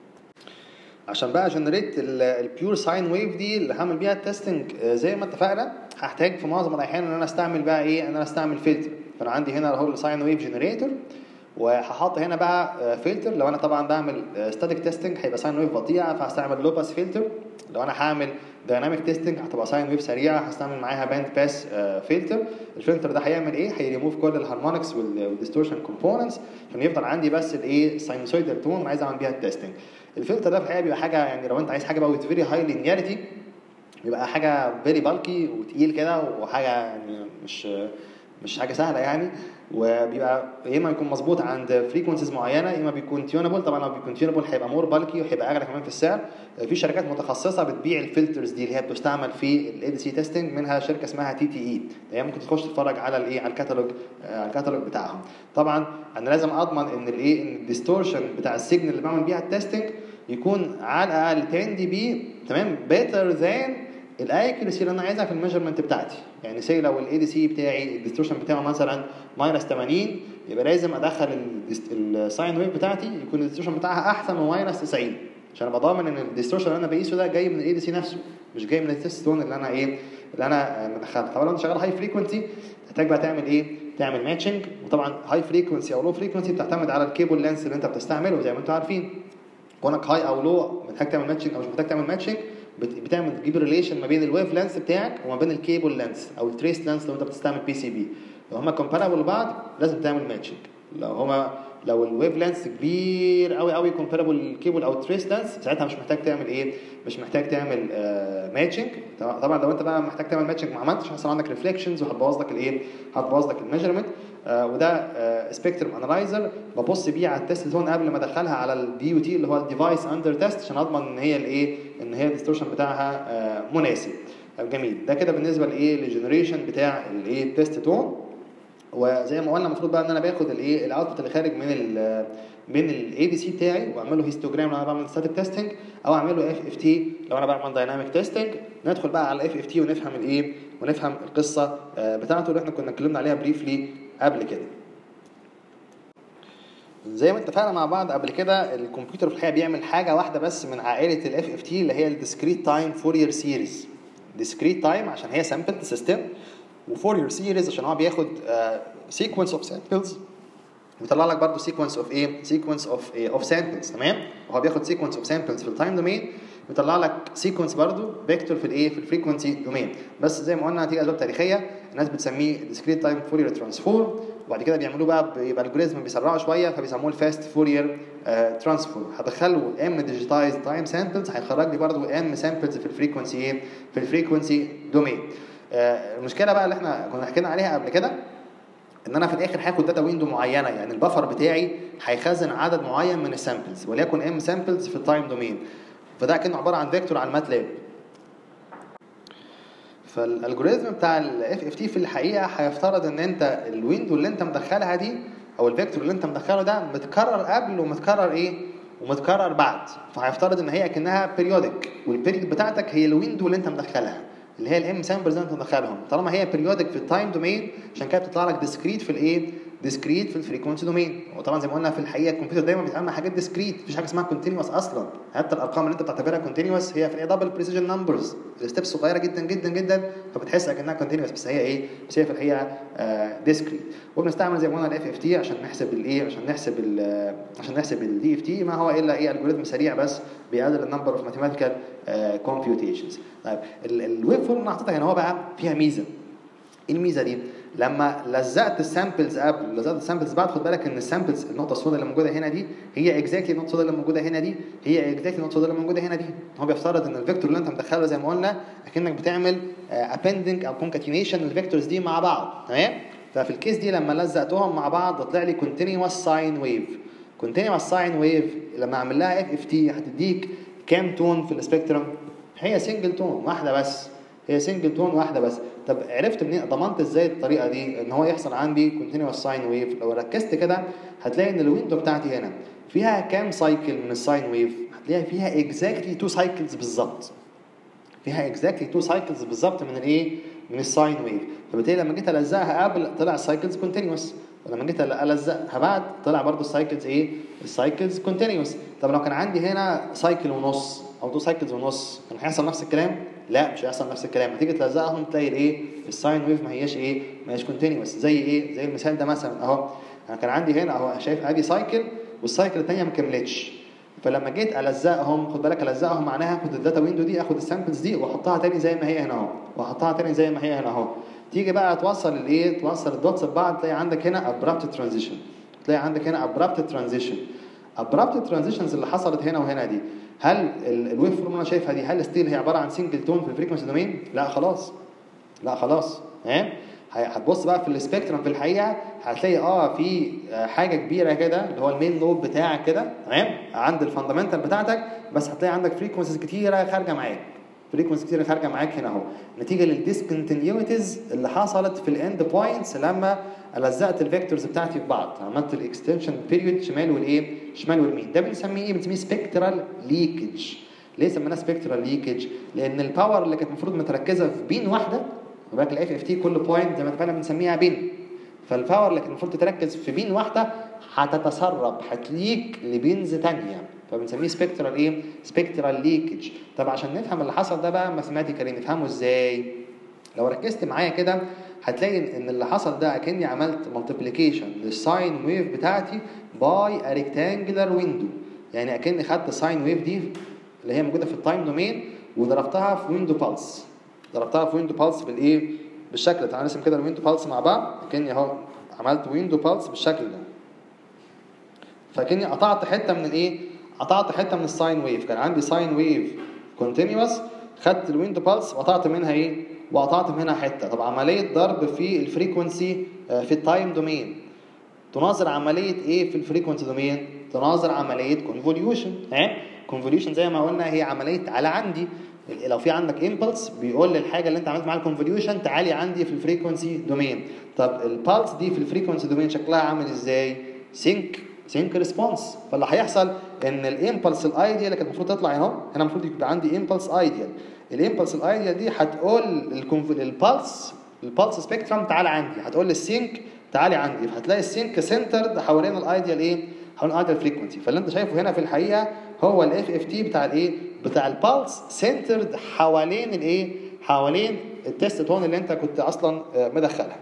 عشان بقى جنريت البيور ساين ويف دي اللي هعمل بيها التستنج زي ما اتفقنا هحتاج في معظم الاحيان ان انا استعمل بقى ايه ان انا استعمل فلتر فانا عندي هنا اهو الساين ويف جنريتور وهحط هنا بقى فلتر لو انا طبعا بعمل ستاتيك تيستنج هيبقى ساين ويف بطيئه فهستعمل لو باس فلتر لو انا هعمل دايناميك تيستنج هتبقى ساين ويف سريعه هستعمل معاها باند باس فلتر الفلتر ده هيعمل ايه هيريموف كل الهارمونكس والديستورشن كومبوننتس عشان يفضل عندي بس الايه ساينوسويدال تون عايز اعمل بيها التيستنج الفلتر ده في الحقيقه بيبقى حاجه يعني لو انت عايز حاجه بقى وذ فيري هاي لينياريتي بيبقى حاجه فيري بالكي وتقيل كده وحاجه يعني مش مش حاجه سهله يعني وبيبقى يا اما يكون مظبوط عند فريكونسيز معينه يا اما بيكون تيونبل طبعا لو بيكون تيونبل هيبقى مور بالكي وهيبقى اغلى كمان في السعر في شركات متخصصه بتبيع الفلترز دي اللي هي بتستعمل في الاي دي سي تيستنج منها شركه اسمها تي تي اي هي ممكن تخش تتفرج على الايه على الكتالوج على الكتالوج بتاعهم طبعا انا لازم اضمن ان الايه ان الديستورشن بتاع السيجنال اللي بعمل بيها التيستنج يكون على الاقل 10 دي بي تمام بيتر ذان الاكيرسي اللي انا عايزها في الميجرمنت بتاعتي يعني سي لو الاي دي سي بتاعي الديستورشن بتاعه مثلا ماينس 80 يبقى لازم ادخل الساين ويف بتاعتي يكون الديستورشن بتاعها احسن من ماينس 90 عشان ابقى ضامن ان الديستورشن اللي انا بقيسه ده جاي من الاي دي سي نفسه مش جاي من التست تون اللي انا ايه اللي انا مدخلها طبعا لو انت شغال هاي فريكونسي تحتاج بقى تعمل ايه تعمل ماتشنج وطبعا هاي فريكونسي او لو فريكونسي بتعتمد على الكيبل لينس اللي انت بتستعمله زي ما انتم عارفين كونك هاي او لو محتاج تعمل ماتشنج او مش محتاج تعمل ماتشنج بتعمل تجيب ريليشن ما بين الويف لينس بتاعك وما بين الكيبل لينس او التريس لينس لو انت بتستعمل بي سي بي لو هما كومبارابل لبعض لازم تعمل ماتشنج لو هما لو الويف لينس كبير قوي قوي كومبارابل للكيبل او التريس لينس ساعتها مش محتاج تعمل ايه مش محتاج تعمل آه ماتشنج طبعا لو انت بقى محتاج تعمل ماتشنج ما عملتش هيحصل عندك ريفليكشنز وهتبوظ لك الايه هتبوظ لك الميجرمنت آه وده آه سبيكترم انالايزر ببص بيه على التست زون قبل ما ادخلها على الدي يو تي اللي هو الديفايس اندر تيست عشان اضمن ان هي الايه ان هي الديستورشن بتاعها آه مناسب جميل ده كده بالنسبه لايه للجنريشن بتاع الايه التست تون وزي ما قلنا المفروض بقى ان انا باخد الايه الاوتبوت اللي خارج من ال من الاي دي سي بتاعي واعمل له هيستوجرام لو انا بعمل ستاتيك تيستنج او اعمل له اف اف تي لو انا بعمل دايناميك تيستنج ندخل بقى على الاف اف تي ونفهم الايه ونفهم القصه بتاعته اللي احنا كنا اتكلمنا عليها بريفلي قبل كده زي ما اتفقنا مع بعض قبل كده الكمبيوتر في الحقيقه بيعمل حاجه واحده بس من عائله الاف اف تي اللي هي الديسكريت تايم فورير سيريز ديسكريت تايم عشان هي سامبل سيستم وفورير سيريز عشان هو بياخد سيكونس اوف سامبلز ويطلع لك برضه سيكونس اوف ايه سيكونس اوف ايه اوف سامبلز تمام وهو بياخد سيكونس اوف سامبلز في التايم دومين ويطلع لك سيكونس برضه فيكتور في الايه في الفريكونسي دومين بس زي ما قلنا نتيجه اسباب تاريخيه الناس بتسميه ديسكريت تايم فورير ترانسفورم وبعد كده بيعملوه بقى يبقى الجوريزم بيسرعوا شويه فبيسموه الفاست فورير ترانسفورم هدخله ام ديجيتايز تايم سامبلز هيخرج لي برضه ام سامبلز في الفريكونسي ايه في الفريكونسي دومين آه المشكله بقى اللي احنا كنا حكينا عليها قبل كده ان انا في الاخر هاخد داتا ويندو معينه يعني البفر بتاعي هيخزن عدد معين من السامبلز وليكن ام سامبلز في التايم دومين فده كانه عباره عن فيكتور على الماتلاب فالالجوريزم بتاع الاف اف تي في الحقيقه هيفترض ان انت الويندو اللي انت مدخلها دي او الفيكتور اللي انت مدخله ده متكرر قبل ومتكرر ايه ومتكرر بعد فهيفترض ان هي كانها بيريودك والبيريود بتاعتك هي الويندو اللي انت مدخلها اللي هي الام سامبلز اللي انت مدخلهم طالما هي بيريودك في التايم دومين عشان كده بتطلع لك ديسكريت في الايه ديسكريت في الفريكونسي دومين وطبعا زي ما قلنا في الحقيقه الكمبيوتر دايما بيتعامل مع حاجات ديسكريت مفيش حاجه اسمها كونتينوس اصلا حتى الارقام اللي انت بتعتبرها كونتينوس هي في الحقيقه دبل بريسيجن نمبرز الستبس صغيره جدا جدا جدا فبتحس كانها كونتينوس بس هي ايه بس هي في الحقيقه ديسكريت وبنستعمل زي ما قلنا الاف اف تي عشان نحسب الايه عشان نحسب ال عشان نحسب الدي اف تي ما هو الا ايه الجوريزم سريع بس بيقلل النمبر اوف ماثيماتيكال كومبيوتيشنز طيب الويب فورم اللي انا حاططها هنا هو بقى فيها ميزه ايه الميزه دي؟ لما لزقت السامبلز قبل لزقت السامبلز بعد خد بالك ان السامبلز النقطه السوداء اللي موجوده هنا دي هي اكزاكتلي النقطه السوداء اللي موجوده هنا دي هي اكزاكتلي النقطه السوداء اللي موجوده هنا دي هو بيفترض ان الفيكتور اللي انت مدخله زي ما قلنا اكنك بتعمل ابندنج او كونكاتينيشن للفيكتورز دي مع بعض تمام ففي الكيس دي لما لزقتهم مع بعض طلع لي كونتينوس ساين ويف كونتينوس ساين ويف لما اعمل لها اف اف تي هتديك كام تون في السبيكترم هي سنجل تون واحده بس هي سنجل تون واحده بس طب عرفت منين ضمنت ازاي الطريقه دي ان هو يحصل عندي كونتينوس ساين ويف لو ركزت كده هتلاقي ان الويندو بتاعتي هنا فيها كام سايكل من الساين ويف هتلاقيها فيها اكزاكتلي تو سايكلز بالظبط فيها اكزاكتلي تو سايكلز بالظبط من الايه من الساين ويف فبالتالي لما جيت الزقها قبل طلع السايكلز كونتينوس ولما جيت الزقها بعد طلع برضو السايكلز ايه السايكلز كونتينوس طب لو كان عندي هنا سايكل ونص او تو سايكلز ونص كان هيحصل نفس الكلام لا مش هيحصل نفس الكلام هتيجي تلزقهم تلاقي الايه الساين ويف ما هياش ايه ما هياش كونتينوس زي ايه زي المثال ده مثلا اهو انا كان عندي هنا اهو شايف ادي سايكل والسايكل الثانيه ما كملتش فلما جيت الزقهم خد بالك الزقهم معناها اخد الداتا ويندو دي اخد السامبلز دي واحطها تاني زي ما هي هنا اهو واحطها تاني زي ما هي هنا اهو تيجي بقى توصل الايه توصل الدوتس ببعض تلاقي عندك هنا ابرابت ترانزيشن تلاقي عندك هنا ابرابت ترانزيشن ابرابت ترانزيشنز اللي حصلت هنا وهنا دي هل الويف فورم اللي انا شايفها دي هل ستيل هي عباره عن سنجل تون في الفريكونسي دومين لا خلاص لا خلاص تمام هتبص بقى في السبيكترم في الحقيقه هتلاقي اه في حاجه كبيره كده اللي هو المين لوب بتاعك كده تمام عند الفاندامنتال بتاعتك بس هتلاقي عندك فريكونسيز كتيره خارجه معاك فريكونسي كتيره خارجه معاك هنا اهو نتيجه للديسكونتينيوتيز اللي حصلت في الاند بوينتس لما لزقت الفيكتورز بتاعتي في بعض عملت الاكستنشن بيريود شمال والايه شمال واليمين ده بنسميه ايه بنسميه سبيكترال ليكج ليه سميناه سبيكترال ليكج لان الباور اللي كانت المفروض متركزه في بين واحده بالك الاف اف تي كل بوينت زي ما اتفقنا بنسميها بين فالباور اللي كانت المفروض تتركز في بين واحده هتتسرب هتليك لبينز ثانيه فبنسميه سبيكترال ايه؟ سبيكترال ليكج طب عشان نفهم اللي حصل ده بقى ماثيماتيكالي نفهمه ازاي؟ لو ركزت معايا كده هتلاقي ان اللي حصل ده اكني عملت مالتيبليكيشن للساين ويف بتاعتي باي ا ريكتانجلر ويندو يعني اكني خدت الساين ويف دي اللي هي موجوده في التايم دومين وضربتها في ويندو بالس ضربتها في ويندو بالس بالايه بالشكل تعال نرسم كده الويندو بالس مع بعض اكني اهو عملت ويندو بالس بالشكل ده فكني قطعت حته من الايه قطعت حته من الساين ويف كان عندي ساين ويف كونتينوس خدت الويندو بالس وقطعت منها ايه وقطعت منها حته طب عمليه ضرب في الفريكونسي في التايم دومين تناظر عمليه ايه في الفريكونسي دومين تناظر عمليه كونفوليوشن ها كونفوليوشن زي ما قلنا هي عمليه على عندي لو في عندك امبلس بيقول للحاجه اللي انت عملت معاها الكونفوليوشن تعالي عندي في الفريكونسي دومين طب البالس دي في الفريكونسي دومين شكلها عامل ازاي سينك سينك ريسبونس فاللي هيحصل ان الامبلس الايديال اللي كانت المفروض تطلع اهو هنا المفروض يبقى عندي امبلس ايديال الامبلس الايديال دي هتقول للبالس البالس سبيكترم تعالى عندي هتقول للسينك تعالي عندي فهتلاقي السينك سنترد حوالين الايديال ايه حوالين الايديال فريكونسي فاللي انت شايفه هنا في الحقيقه هو الاف اف تي بتاع الايه بتاع البالس سنترد حوالين الايه حوالين التست تون اللي انت كنت اصلا مدخلها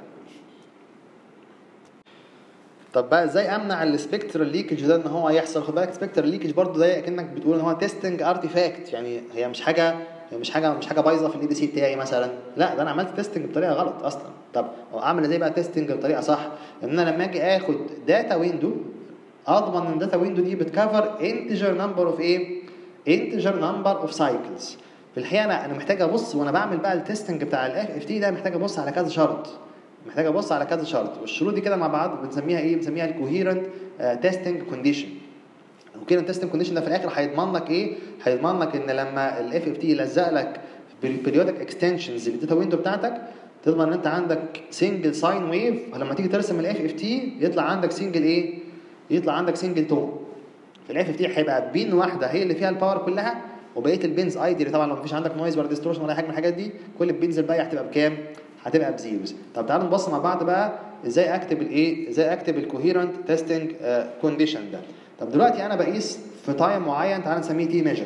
طب بقى ازاي امنع السبكترال ليكج ده ان هو يحصل خد بالك سبكترال ليكج برضه زي كانك بتقول ان هو تيستنج ارتيفاكت يعني هي مش حاجه هي مش حاجه مش حاجه بايظه في الاي دي سي بتاعي مثلا لا ده انا عملت تيستنج بطريقه غلط اصلا طب اعمل ازاي بقى تيستنج بطريقه صح ان انا لما اجي اخد داتا ويندو اضمن ان الداتا ويندو دي بتكفر انتجر نمبر اوف ايه انتجر نمبر اوف سايكلز في الحقيقه انا انا محتاج ابص وانا بعمل بقى التستنج بتاع الاف اف تي ده محتاج ابص على كذا شرط محتاج ابص على كذا شرط والشروط دي كده مع بعض بنسميها ايه بنسميها الكوهيرنت تيستنج كونديشن الكوهيرنت تيستنج كونديشن ده في الاخر هيضمن لك ايه هيضمن لك ان لما الاف اف تي يلزق لك بالبريودك اكستنشنز للداتا ويندو بتاعتك تضمن ان انت عندك سنجل ساين ويف ولما تيجي ترسم الاف اف تي يطلع عندك سنجل ايه يطلع عندك سنجل تون في الاف اف تي هيبقى بين واحده هي اللي فيها الباور كلها وبقيه البينز ايدي طبعا لو مفيش عندك نويز ولا ديستورشن ولا حاجه من الحاجات دي كل البينز الباقيه هتبقى بكام هتبقى بزيروز طب تعالوا نبص مع بعض بقى ازاي اكتب الايه ازاي اكتب الكوهيرنت تيستنج كونديشن ده طب دلوقتي انا بقيس في تايم معين تعالى نسميه تي ميجر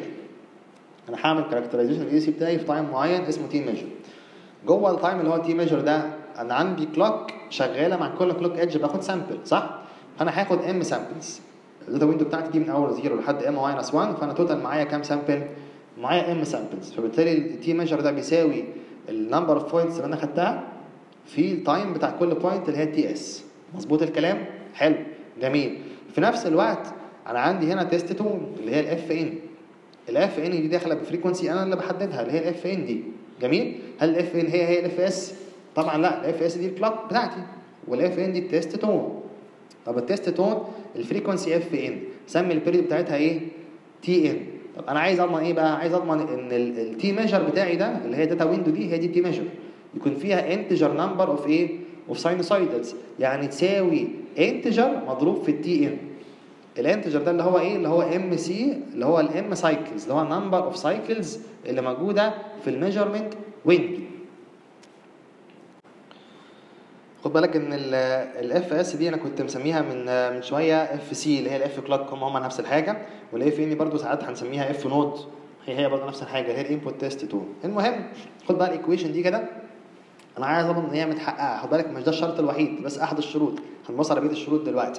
انا هعمل كاركترايزيشن الاي سي بتاعي في تايم معين اسمه تي ميجر جوه التايم اللي هو تي ميجر ده انا عندي كلوك شغاله مع كل كلوك ايدج باخد سامبل صح فانا هاخد ام سامبلز الداتا ويندو بتاعتي دي من اول زيرو لحد ام ماينس 1 فانا توتال معايا كام سامبل معايا ام سامبلز فبالتالي التي ميجر ده بيساوي النمبر اوف بوينتس اللي انا خدتها في التايم بتاع كل بوينت اللي هي التي اس مظبوط الكلام حلو جميل في نفس الوقت انا عندي هنا تيست تون اللي هي الاف ان الاف ان دي داخله بفريكونسي انا اللي بحددها اللي هي الاف ان دي جميل هل الاف ان هي هي الاف اس طبعا لا الاف اس دي الكلوك بتاعتي والاف ان دي التيست تون طب التيست تون الفريكونسي اف ان سمي البيريود بتاعتها ايه تي ان طب انا عايز اضمن ايه بقى عايز اضمن ان التي ميجر بتاعي ده اللي هي داتا ويندو دي هي دي التي ميجر يكون فيها انتجر نمبر اوف ايه اوف ساينوسايدلز يعني تساوي انتجر مضروب في التي ان الانتجر ده اللي هو ايه اللي هو ام سي اللي هو الام سايكلز اللي هو نمبر اوف سايكلز اللي موجوده في الميجرمنت ويندو خد بالك ان الاف اس دي انا كنت مسميها من من شويه اف سي اللي هي الاف كلوك هم هم نفس الحاجه والاف ان برضو ساعات هنسميها اف نود هي هي برضو نفس الحاجه اللي هي الانبوت تيست تون المهم خد بقى الايكويشن دي كده انا عايز اضمن ان هي متحققه خد بالك مش ده الشرط الوحيد بس احد الشروط هنبص على بقيه الشروط دلوقتي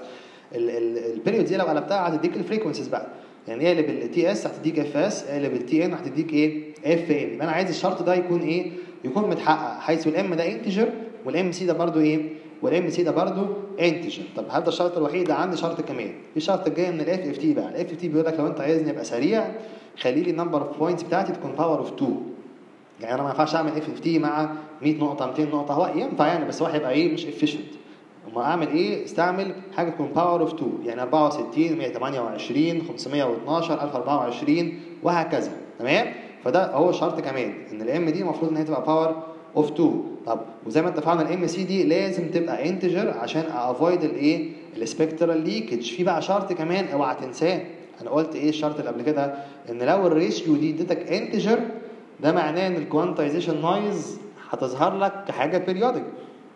البيريود دي لو قلبتها هتديك الفريكونسيز بقى يعني اقلب التي اس هتديك اف اس اقلب التي ان هتديك ايه اف ان يبقى انا عايز الشرط ده يكون ايه يكون متحقق حيث الام ده انتجر والام سي ده برضو ايه والام سي ده برضو انتجر طب هل ده الشرط الوحيد ده عندي شرط كمان في شرط جاي من الاف اف تي بقى الاف اف تي بيقول لك لو انت عايزني ابقى سريع خلي لي النمبر اوف بوينتس بتاعتي تكون باور اوف 2 يعني انا ما ينفعش اعمل اف اف تي مع 100 نقطه 200 نقطه هو ينفع يعني بس هو هيبقى ايه مش افيشنت اما اعمل ايه استعمل حاجه تكون باور اوف 2 يعني 64 128 512 1024 وهكذا تمام فده هو شرط كمان ان الام دي المفروض ان هي تبقى باور اوف 2 طب وزي ما اتفقنا الام سي دي لازم تبقى انتجر عشان افويد الايه السبكترال ليكج في بقى شرط كمان اوعى تنساه انا قلت ايه الشرط اللي قبل كده ان لو الريشيو دي اديتك انتجر ده معناه ان الكوانتايزيشن نويز هتظهر لك كحاجه بيريودك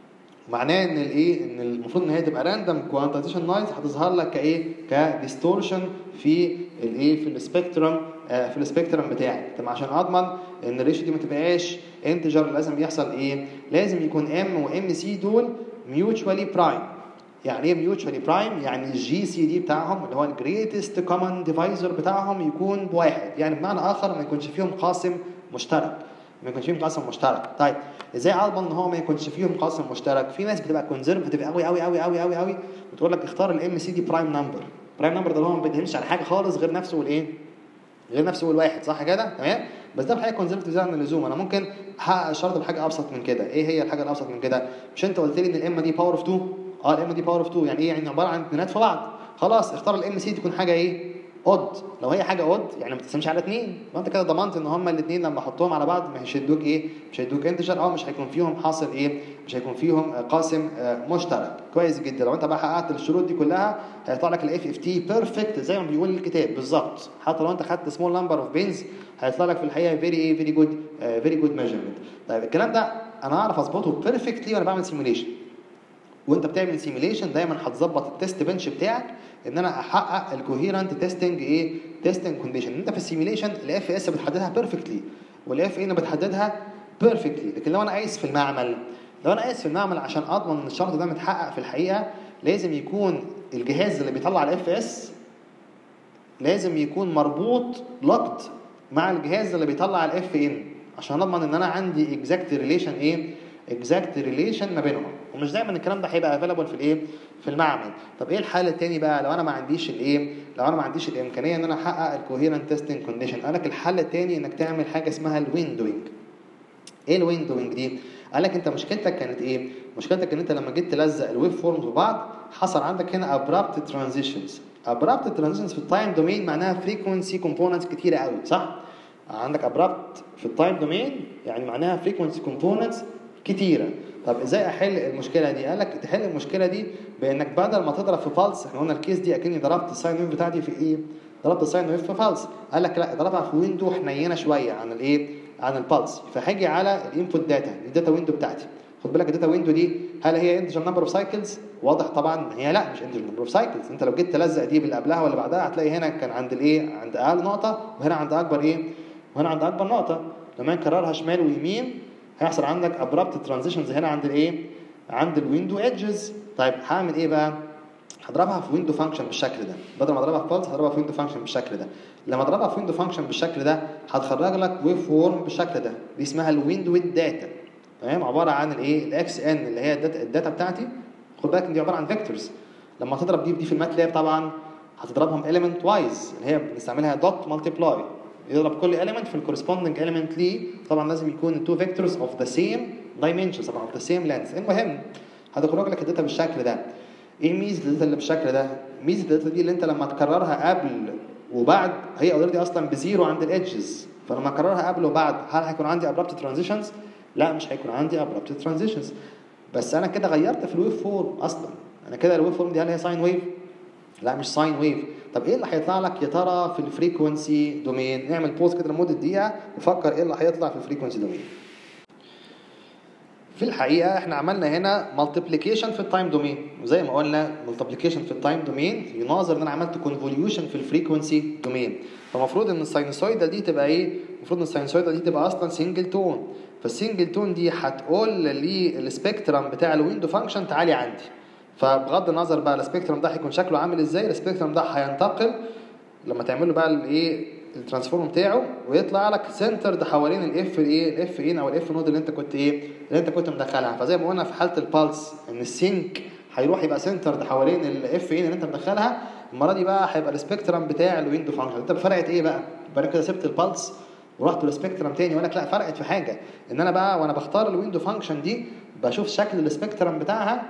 معناه ان الايه ان المفروض ان هي تبقى راندوم كوانتايزيشن نويز هتظهر لك كايه كديستورشن في الايه في السبيكترم في السبيكترم بتاعك طب عشان اضمن ان الريشيو دي ما تبقاش انتجر لازم يحصل ايه لازم يكون ام وام سي دول ميوتشوالي برايم يعني ايه ميوتشوالي برايم يعني الجي سي دي بتاعهم اللي هو الجريتست كومن ديفايزر بتاعهم يكون بواحد يعني بمعنى اخر ما يكونش فيهم قاسم مشترك ما يكونش فيهم قاسم مشترك طيب ازاي اضمن ان هو ما يكونش فيهم قاسم مشترك في ناس بتبقى كونزرفتيف قوي قوي قوي قوي قوي قوي بتقول لك اختار الام سي دي برايم نمبر برايم نمبر ده اللي هو ما بيدهمش على حاجه خالص غير نفسه والايه غير نفسه والواحد صح كده تمام بس ده بحاجه كونزرفتيف زي عن اللزوم انا ممكن احقق الشرط بحاجه ابسط من كده ايه هي الحاجه الابسط من كده مش انت قلت لي ان الام دي باور اوف 2 اه الام دي باور اوف 2 يعني ايه يعني عباره عن اتنينات في بعض خلاص اختار الام سي تكون حاجه ايه اود لو هي حاجه اود يعني ما تقسمش على اثنين انت كده ضمنت ان هما الاثنين لما احطهم على بعض مش هيدوك ايه مش هيدوك انتجر او مش هيكون فيهم حاصل ايه مش هيكون فيهم قاسم مشترك كويس جدا لو انت بقى حققت الشروط دي كلها هيطلع لك الاف اف تي بيرفكت زي ما بيقول الكتاب بالظبط حتى لو انت خدت سمول نمبر اوف بينز هيطلع لك في الحقيقه فيري ايه فيري جود فيري جود ميجرمنت طيب الكلام ده انا اعرف اظبطه بيرفكتلي وانا بعمل سيموليشن وانت بتعمل سيميليشن دايما هتظبط التست بنش بتاعك ان انا احقق الكوهيرنت تيستنج ايه تيستنج كونديشن انت في السيميليشن الاف اس بتحددها بيرفكتلي والاف ان بتحددها بيرفكتلي لكن لو انا قايس في المعمل لو انا قايس في المعمل عشان اضمن ان الشرط ده متحقق في الحقيقه لازم يكون الجهاز اللي بيطلع الاف اس لازم يكون مربوط لوكد مع الجهاز اللي بيطلع الاف ان عشان اضمن ان انا عندي اكزاكت ريليشن ايه اكزاكت ريليشن ما بينهم ومش دايما الكلام ده هيبقى افيلابل في الايه في المعمل طب ايه الحل التاني بقى لو انا ما عنديش الايه لو انا ما عنديش الامكانيه ان انا احقق الكوهيرنت تيستنج كونديشن قال لك الحل التاني انك تعمل حاجه اسمها الويندوينج ايه الويندوينج دي قال لك انت مشكلتك كانت ايه مشكلتك ان انت لما جيت تلزق الويف فورمز ببعض حصل عندك هنا ابرابت ترانزيشنز ابرابت ترانزيشنز في التايم دومين معناها فريكونسي كومبوننتس كتيره قوي صح عندك ابرابت في التايم دومين يعني معناها فريكونسي كومبوننتس كتيره طب ازاي احل المشكله دي قال لك تحل المشكله دي بانك بدل ما تضرب في فالس احنا قلنا الكيس دي اكني ضربت الساين ويف بتاعتي في ايه ضربت الساين ويف في فالس قال لك لا اضربها في ويندو حنينه شويه عن الايه عن البلس فهاجي على الانبوت داتا الداتا ويندو بتاعتي خد بالك الداتا ويندو دي هل هي انتجر نمبر اوف سايكلز واضح طبعا ان هي لا مش انتجر نمبر اوف سايكلز انت لو جيت تلزق دي باللي قبلها واللي بعدها هتلاقي هنا كان عند الايه عند اقل نقطه وهنا عند اكبر ايه وهنا عند اكبر نقطه لما نكررها شمال ويمين هيحصل عندك ابرابت ترانزيشنز هنا عند الايه عند الويندو ايدجز طيب هعمل ايه بقى هضربها في ويندو فانكشن بالشكل ده بدل ما اضربها في فالس هضربها في ويندو فانكشن بالشكل ده لما اضربها في ويندو فانكشن بالشكل ده هتخرج لك ويف فورم بالشكل ده دي اسمها الويندو داتا تمام عباره عن الايه الاكس ان اللي هي الداتا, الداتا بتاعتي خد بالك ان دي عباره عن فيكتورز لما تضرب دي بدي في الماتلاب طبعا هتضربهم element وايز اللي هي بنستعملها دوت مالتيبلاي يضرب كل element في الكورسبوندنج element ليه طبعا لازم يكون two vectors of the same dimensions طبعا of the same length المهم هتخرج لك الداتا بالشكل ده ايه ميزه الداتا اللي بالشكل ده ميزه الداتا دي اللي انت لما تكررها قبل وبعد هي اوريدي اصلا بزيرو عند الادجز فلما اكررها قبل وبعد هل هيكون عندي ابرابت ترانزيشنز لا مش هيكون عندي ابرابت ترانزيشنز بس انا كده غيرت في الويف فورم اصلا انا كده الويف فورم دي هل هي ساين ويف لا مش ساين ويف طب ايه اللي هيطلع لك يا ترى في الفريكونسي دومين نعمل بوز كده لمده دقيقه وفكر ايه اللي هيطلع في الفريكونسي دومين في الحقيقه احنا عملنا هنا مالتيبليكيشن في التايم دومين وزي ما قلنا مالتيبليكيشن في التايم دومين يناظر ان انا عملت كونفوليوشن في الفريكونسي دومين فالمفروض ان الساينوسويدال دي تبقى ايه المفروض ان الساينسويدال دي تبقى اصلا سنجل تون فالسنجل تون دي هتقول للسبيكترم بتاع الويندو فانكشن تعالي عندي فبغض النظر بقى السبيكترم ده هيكون شكله عامل ازاي السبيكترم ده هينتقل لما تعمل له بقى الايه الترانسفورم بتاعه ويطلع لك سنتر ده حوالين الاف ايه الاف ان او الاف نود اللي انت كنت ايه اللي انت كنت مدخلها فزي ما قلنا في حاله البالس ان السينك هيروح يبقى سنتر ده حوالين الاف ان اللي انت مدخلها المره دي بقى هيبقى السبيكترم بتاع الويندو فانكشن انت فرقت ايه بقى يبقى كده سبت البالس ورحت للسبيكترم تاني يقول لك لا فرقت في حاجه ان انا بقى وانا بختار الويندو فانكشن دي بشوف شكل السبيكترم بتاعها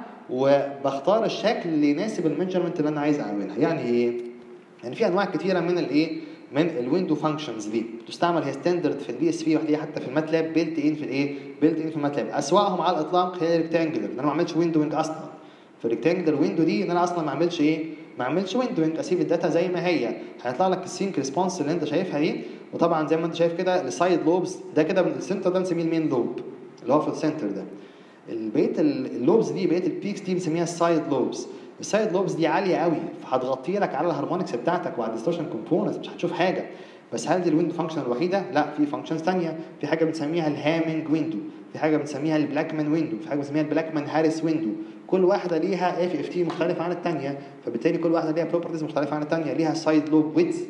وبختار الشكل اللي يناسب الميجرمنت اللي انا عايز اعملها يعني ايه يعني في انواع كتيره من الايه من الويندو فانكشنز دي بتستعمل هي ستاندرد في البي اس في وهتلاقيها حتى في الماتلاب بيلت ان في الايه بيلت ان في الماتلاب اسواقهم على الاطلاق هي ريكتانجلر انا ما اعملش ويندوينج اصلا في الريكتانجلر ويندو دي ان انا اصلا ما اعملش ايه ما اعملش ويندوينج اسيب الداتا زي ما هي هيطلع لك السينك ريسبونس اللي انت شايفها دي وطبعا زي ما انت شايف كده السايد لوبز ده كده من السنتر ده بنسميه المين لوب اللي هو في السنتر ده بقيه اللوبز دي بقيه البيكس دي بنسميها السايد لوبز السايد لوبز دي عاليه قوي فهتغطي لك على الهارمونكس بتاعتك وعلى الديستورشن كومبوننتس مش هتشوف حاجه بس هل دي الويندو فانكشن الوحيده؟ لا في فانكشنز ثانيه في حاجه بنسميها الهامينج ويندو في حاجه بنسميها البلاكمان ويندو في حاجه بنسميها البلاكمان هاريس ويندو كل واحده ليها اف اف تي مختلفه عن الثانيه فبالتالي كل واحده ليها بروبرتيز مختلفه عن الثانيه ليها سايد لوب ويدز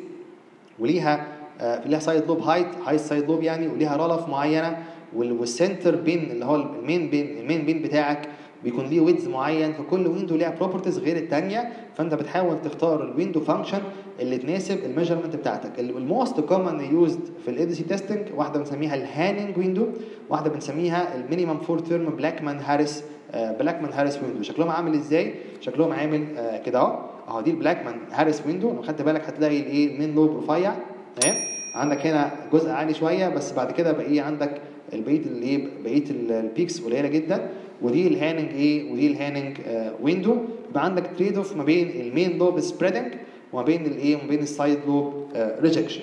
وليها آه ليها سايد لوب هايت هايت سايد لوب يعني وليها رلف معينه والسنتر بين اللي هو المين بين المين بين بتاعك بيكون ليه ويدز معين فكل ويندو ليها بروبرتيز غير الثانيه فانت بتحاول تختار الويندو فانكشن اللي تناسب الميجرمنت بتاعتك الموست كومن يوزد في الاي دي سي تيستنج واحده بنسميها الهانينج ويندو واحده بنسميها المينيمم فور تيرم بلاكمان هاريس بلاكمان هاريس ويندو شكلهم عامل ازاي شكلهم عامل آه كده اهو اهو دي البلاكمان هاريس ويندو لو خدت بالك هتلاقي الايه المين لوب رفيع تمام عندك هنا جزء عالي شويه بس بعد كده بقى ايه عندك البقيه الايه بقيه البيكس قليله جدا ودي الهاننج ايه ودي الهاننج آه ويندو يبقى عندك تريد اوف ما بين المين لوب سبريدنج وما بين الايه وما بين السايد لوب ريجكشن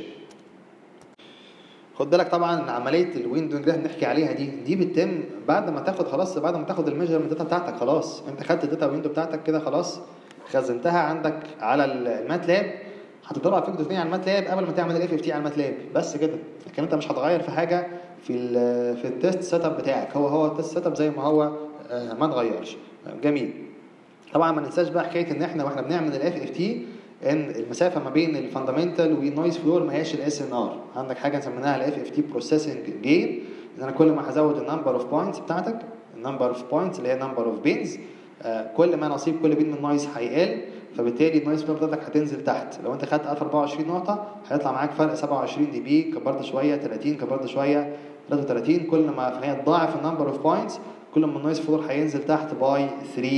خد بالك طبعا ان عمليه الويندو اللي بنحكي عليها دي دي بتتم بعد ما تاخد خلاص بعد ما تاخد الميجرمنت داتا بتاعتك خلاص انت خدت الداتا ويندو بتاعتك كده خلاص خزنتها عندك على الماتلاب هتطلع فيك اثنين على الماتلاب قبل ما تعمل الاف اف تي على الماتلاب بس كده لكن انت مش هتغير في حاجه في ال في التست سيت اب بتاعك هو هو التست سيت اب زي ما هو ما اتغيرش جميل طبعا ما ننساش بقى حكايه ان احنا واحنا بنعمل الاف اف تي ان المسافه ما بين الفاندامنتال والنويز فلور ما هياش الاس ان ار عندك حاجه سميناها الاف اف تي بروسيسنج جين ان انا كل ما هزود النمبر اوف بوينتس بتاعتك النمبر اوف بوينتس اللي هي نمبر اوف بينز كل ما نصيب كل بين من النويز هيقل فبالتالي النويز فلور بتاعتك هتنزل تحت لو انت خدت 1024 نقطه هيطلع معاك فرق 27 دي بي كبرت شويه 30 كبرت شويه 33 كل ما في النهايه تضاعف النمبر اوف بوينتس كل ما النويز فلور هينزل تحت باي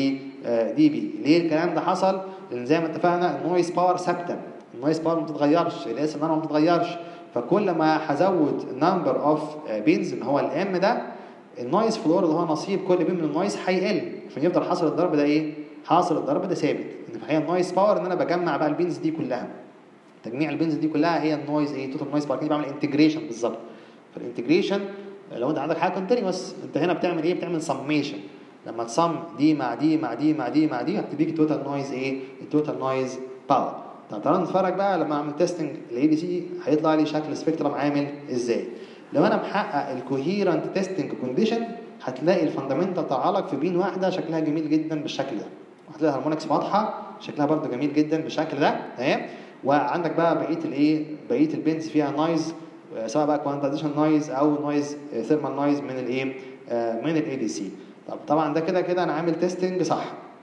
3 دي بي ليه الكلام ده حصل لان زي ما اتفقنا النويز باور ثابته النويز باور ما بتتغيرش الاس ان ار ما بتتغيرش فكل ما هزود النمبر اوف بينز اللي هو الام ده النويز فلور اللي هو نصيب كل بين من النويز هيقل عشان يفضل حاصل الضرب ده ايه حاصل الضرب ده ثابت ان هي النويز باور ان انا بجمع بقى البينز دي كلها تجميع البينز دي كلها هي النويز ايه توتال نويز باور كده بعمل انتجريشن بالظبط فالانتجريشن لو انت عندك حاجه كونتينوس انت هنا بتعمل ايه بتعمل سميشن لما تصم دي مع دي مع دي مع دي مع دي هتديك التوتال نويز ايه التوتال نويز باور طب تعالى نتفرج بقى لما اعمل تيستنج الاي دي سي هيطلع لي شكل سبيكترم عامل ازاي لو انا محقق الكوهيرنت تيستنج كونديشن هتلاقي الفاندامنتال تعلق في بين واحده شكلها جميل جدا بالشكل ده وهتلاقي الهارمونكس واضحه شكلها برده جميل جدا بالشكل ده تمام وعندك بقى بقيه الايه بقيه البنز فيها نويز سواء بقى كوانتايزيشن نويز او نويز ثيرمال نويز من الايه من الاي دي سي طب طبعا ده كده كده انا عامل تيستنج صح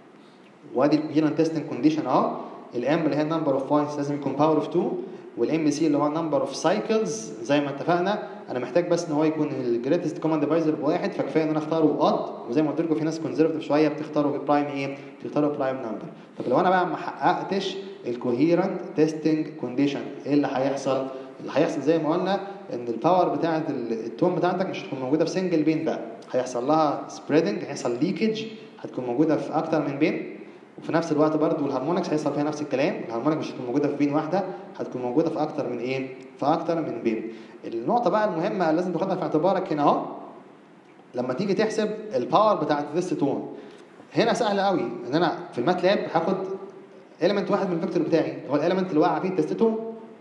وادي الكوهيرنت تيستنج كونديشن اهو الام اللي هي النمبر اوف بوينتس لازم يكون باور اوف 2 والام سي اللي هو نمبر اوف سايكلز زي ما اتفقنا انا محتاج بس ان هو يكون الجريتست كوماند ديفايزر بواحد فكفايه ان انا اختاره اود وزي ما قلت لكم في ناس كونزرفتيف شويه بتختاروا برايم ايه؟ بتختاروا برايم نمبر طب لو انا بقى ما حققتش الكوهيرنت تيستنج كونديشن ايه اللي هيحصل؟ اللي هيحصل زي ما قلنا ان الباور بتاعه التون بتاعتك مش هتكون موجوده في سنجل بين بقى هيحصل لها سبريدنج هيحصل ليكج هتكون موجوده في اكتر من بين وفي نفس الوقت برضو الهارمونكس هيحصل فيها نفس الكلام الهارمونكس مش هتكون موجوده في بين واحده هتكون موجوده في اكتر من ايه في اكتر من بين النقطه بقى المهمه لازم تاخدها في اعتبارك هنا اهو لما تيجي تحسب الباور بتاعه التست تون هنا سهل قوي ان انا في الماتلاب هاخد element واحد من الفيكتور بتاعي هو الاليمنت اللي واقع فيه التست تون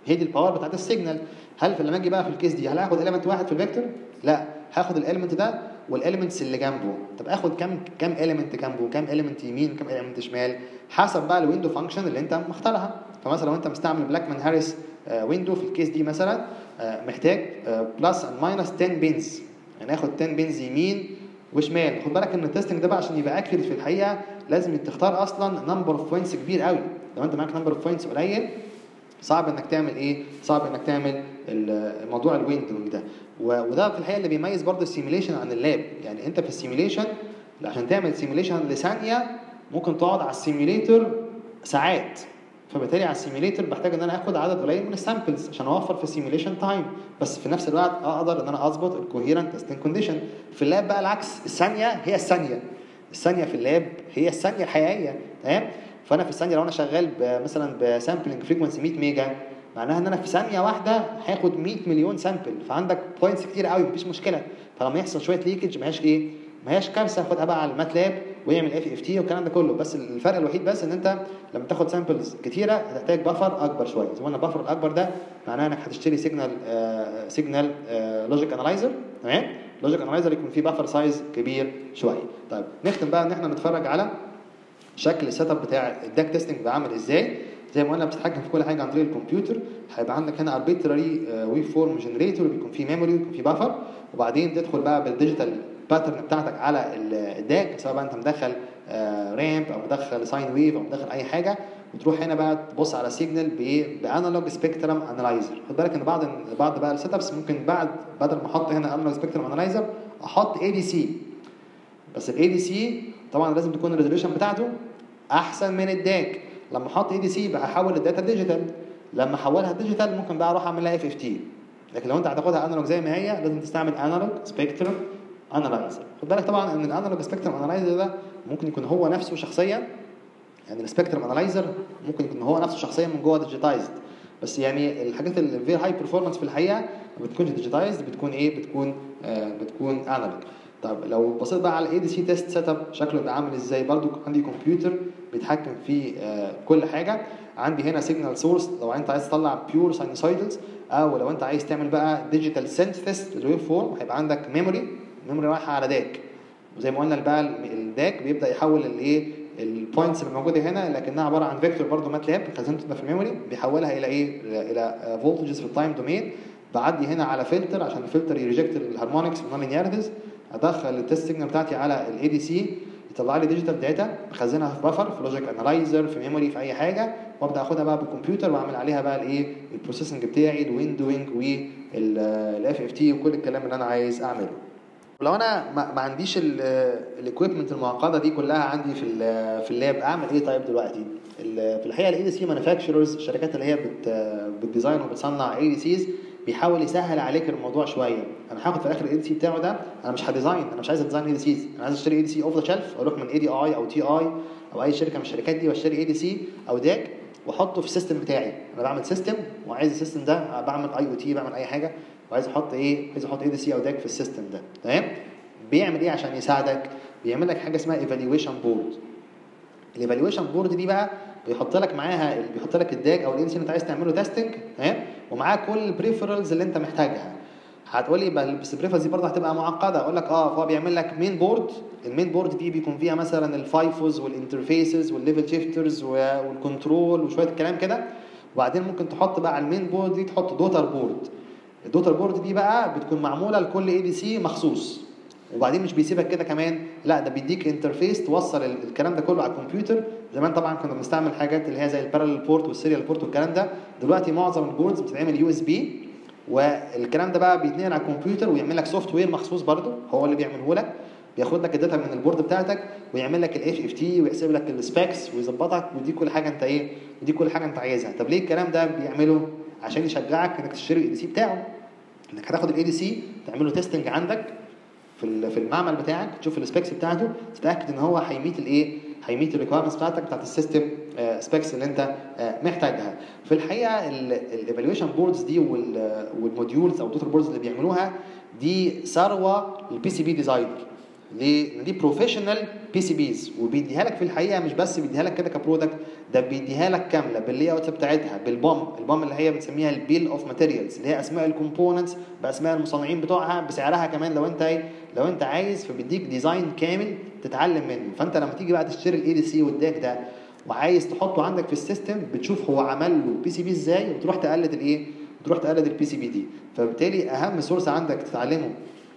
هي دي الباور بتاعت السيجنال هل في لما اجي بقى في الكيس دي هل هاخد اليمنت واحد في الفيكتور لا هاخد الاليمنت ده والاليمنتس اللي جنبه طب اخد كام كام اليمنت جنبه كام اليمنت يمين كام اليمنت شمال حسب بقى الويندو فانكشن اللي انت مختارها فمثلا لو انت مستعمل بلاكمان هاريس ويندو في الكيس دي مثلا آه، محتاج بلس اند ماينس 10 بينز يعني اخد 10 بينز يمين وشمال خد بالك ان التستنج ده بقى عشان يبقى اكيوريت في الحقيقه لازم تختار اصلا نمبر اوف بوينتس كبير قوي لو انت معاك نمبر اوف بوينتس قليل صعب انك تعمل ايه صعب انك تعمل موضوع الويندوينج ده وده في الحقيقه اللي بيميز برضه السيميليشن عن اللاب يعني انت في السيميليشن عشان تعمل سيميليشن لثانيه ممكن تقعد على السيميليتر ساعات فبالتالي على السيميليتر بحتاج ان انا اخد عدد قليل من السامبلز عشان اوفر في السيميليشن تايم بس في نفس الوقت اقدر ان انا اظبط الكوهيرنت تيستنج كونديشن في اللاب بقى العكس الثانيه هي الثانيه الثانيه في اللاب هي الثانيه الحقيقيه تمام فانا في الثانيه لو انا شغال مثلا بسامبلنج فريكونسي 100 ميجا معناها ان انا في ثانيه واحده هاخد 100 مليون سامبل فعندك بوينتس كتير قوي مفيش مشكله فلما يحصل شويه ليكج ما هياش ايه ما هياش كارثه خدها بقى على الماتلاب ويعمل اف اف تي والكلام ده كله بس الفرق الوحيد بس ان انت لما تاخد سامبلز كتيره هتحتاج بفر اكبر شويه زي ما قلنا البفر الاكبر ده معناه انك هتشتري سيجنال سيجنال لوجيك انالايزر تمام لوجيك انالايزر يكون فيه بفر سايز كبير شويه طيب نختم بقى ان احنا نتفرج على شكل السيت اب بتاع الداك تيستنج بقى عامل ازاي زي ما قلنا بتتحكم في كل حاجه عن طريق الكمبيوتر هيبقى عندك هنا اربيتراري ويف فورم جنريتور بيكون فيه ميموري ويكون فيه بفر وبعدين تدخل بقى بالديجيتال باترن بتاعتك على الداك سواء بقى انت مدخل رامب او مدخل ساين ويف او مدخل اي حاجه وتروح هنا بقى تبص على سيجنال بانالوج سبيكترم انالايزر خد بالك ان بعض بعض بقى السيت ابس ممكن بعد بدل ما احط هنا انالوج سبيكترم انالايزر احط اي دي سي بس الاي دي سي طبعا لازم تكون الريزوليوشن بتاعته احسن من الداك لما احط اي دي سي بقى احول الداتا ديجيتال لما احولها ديجيتال ممكن بقى اروح اعمل لها اف اف تي لكن لو انت هتاخدها انالوج زي ما هي لازم تستعمل انالوج سبيكترم انالايزر خد بالك طبعا ان الانالوج سبيكترم انالايزر ده ممكن يكون هو نفسه شخصيا يعني السبيكترم انالايزر ممكن يكون هو نفسه شخصيا من جوه ديجيتايزد بس يعني الحاجات اللي فير هاي برفورمانس في الحقيقه ما بتكونش ديجيتايزد بتكون ايه بتكون آه بتكون انالوج طب لو بصيت بقى على الاي دي سي تيست سيت اب شكله يبقى عامل ازاي برضو عندي كمبيوتر بيتحكم في آه كل حاجه عندي هنا سيجنال سورس لو انت عايز تطلع بيور ساينوسايدلز او لو انت عايز تعمل بقى ديجيتال سينثيس للويف فورم هيبقى عندك ميموري ميموري رايحه على داك وزي ما قلنا بقى الداك بيبدا يحول الايه البوينتس اللي موجوده هنا لكنها عباره عن فيكتور برضو ماتلاب خزنته في الميموري بيحولها الى ايه الى فولتجز في التايم دومين بعدي هنا على فلتر عشان الفلتر يريجكت الهارمونكس والنون لينياردز ادخل التست سيجنال بتاعتي على الاي دي سي يطلع لي ديجيتال داتا بخزنها في بفر في لوجيك انالايزر في ميموري في اي حاجه وابدا اخدها بقى بالكمبيوتر واعمل عليها بقى الايه البروسيسنج بتاعي الويندوينج والاف اف تي وكل الكلام اللي انا عايز اعمله لو انا ما عنديش الاكويبمنت المعقده دي كلها عندي في في اللاب اعمل ايه طيب دلوقتي في الحقيقه الاي دي سي مانيفاكتشرز الشركات اللي هي بت بتديزاين وبتصنع اي دي سيز بيحاول يسهل عليك الموضوع شويه انا هاخد في الاخر الاي دي سي بتاعه ده انا مش هديزاين انا مش عايز اديزاين اي دي سيز انا عايز اشتري اي دي سي اوف ذا شيلف اروح من اي دي اي او تي اي او اي شركه من الشركات دي واشتري اي دي سي او داك واحطه في السيستم بتاعي انا بعمل سيستم وعايز السيستم ده بعمل اي او تي بعمل اي حاجه وعايز احط ايه عايز احط اي دي سي او داك في السيستم ده تمام بيعمل ايه عشان يساعدك بيعمل لك حاجه اسمها ايفالويشن بورد الايفالويشن بورد دي بقى بيحط لك معاها بيحط لك الداك او الانسي اللي انت عايز تعمله تيستنج تمام ومعاه كل البريفرالز اللي انت محتاجها هتقول لي بس البريفرالز دي برضه هتبقى معقده اقول لك اه فهو بيعمل لك مين بورد المين بورد دي بيكون فيها مثلا الفايفوز والانترفيسز والليفل شيفترز والكنترول وشويه كلام كده وبعدين ممكن تحط بقى على المين بورد دي تحط دوتر بورد الدوتر بورد دي بقى بتكون معموله لكل اي دي سي مخصوص وبعدين مش بيسيبك كده كمان لا ده بيديك انترفيس توصل الكلام ده كله على الكمبيوتر زمان طبعا كنا بنستعمل حاجات اللي هي زي البارallel بورت والسيريال بورت والكلام ده دلوقتي معظم البوردز بتتعمل يو اس بي والكلام ده بقى بيتنقل على الكمبيوتر ويعمل لك سوفت وير مخصوص برضه هو اللي بيعمله لك بياخد لك الداتا من البورد بتاعتك ويعمل لك الاف اف تي ويحسب لك السبيكس ويظبطك ودي كل حاجه انت ايه ودي كل حاجه انت عايزها طب ليه الكلام ده بيعمله عشان يشجعك انك تشتري الاي دي سي بتاعه انك هتاخد الاي دي سي تعمله تيستنج عندك في في المعمل بتاعك تشوف السبيكس بتاعته تتاكد ان هو هيميت الايه هيميت الريكويرمنتس بتاعتك بتاعت السيستم سبيكس اللي انت محتاجها في الحقيقه الايفالويشن بوردز دي والموديولز او التوتال بوردز اللي بيعملوها دي ثروه للبي سي بي ديزاينر ليه؟ لان دي بروفيشنال بي سي بيز وبيديها لك في الحقيقه مش بس بيديها لك كده كبرودكت ده بيديها لك كامله باللي اوت بتاعتها بالبام البام اللي هي بنسميها البيل اوف ماتيريالز اللي هي اسماء الكومبوننتس باسماء المصنعين بتوعها بسعرها كمان لو انت ايه لو انت عايز فبيديك ديزاين كامل تتعلم منه فانت لما تيجي بقى تشتري الاي دي سي والداك ده وعايز تحطه عندك في السيستم بتشوف هو عمل له بي سي بي ازاي وتروح تقلد الايه تروح تقلد البي سي بي دي فبالتالي اهم سورس عندك تتعلمه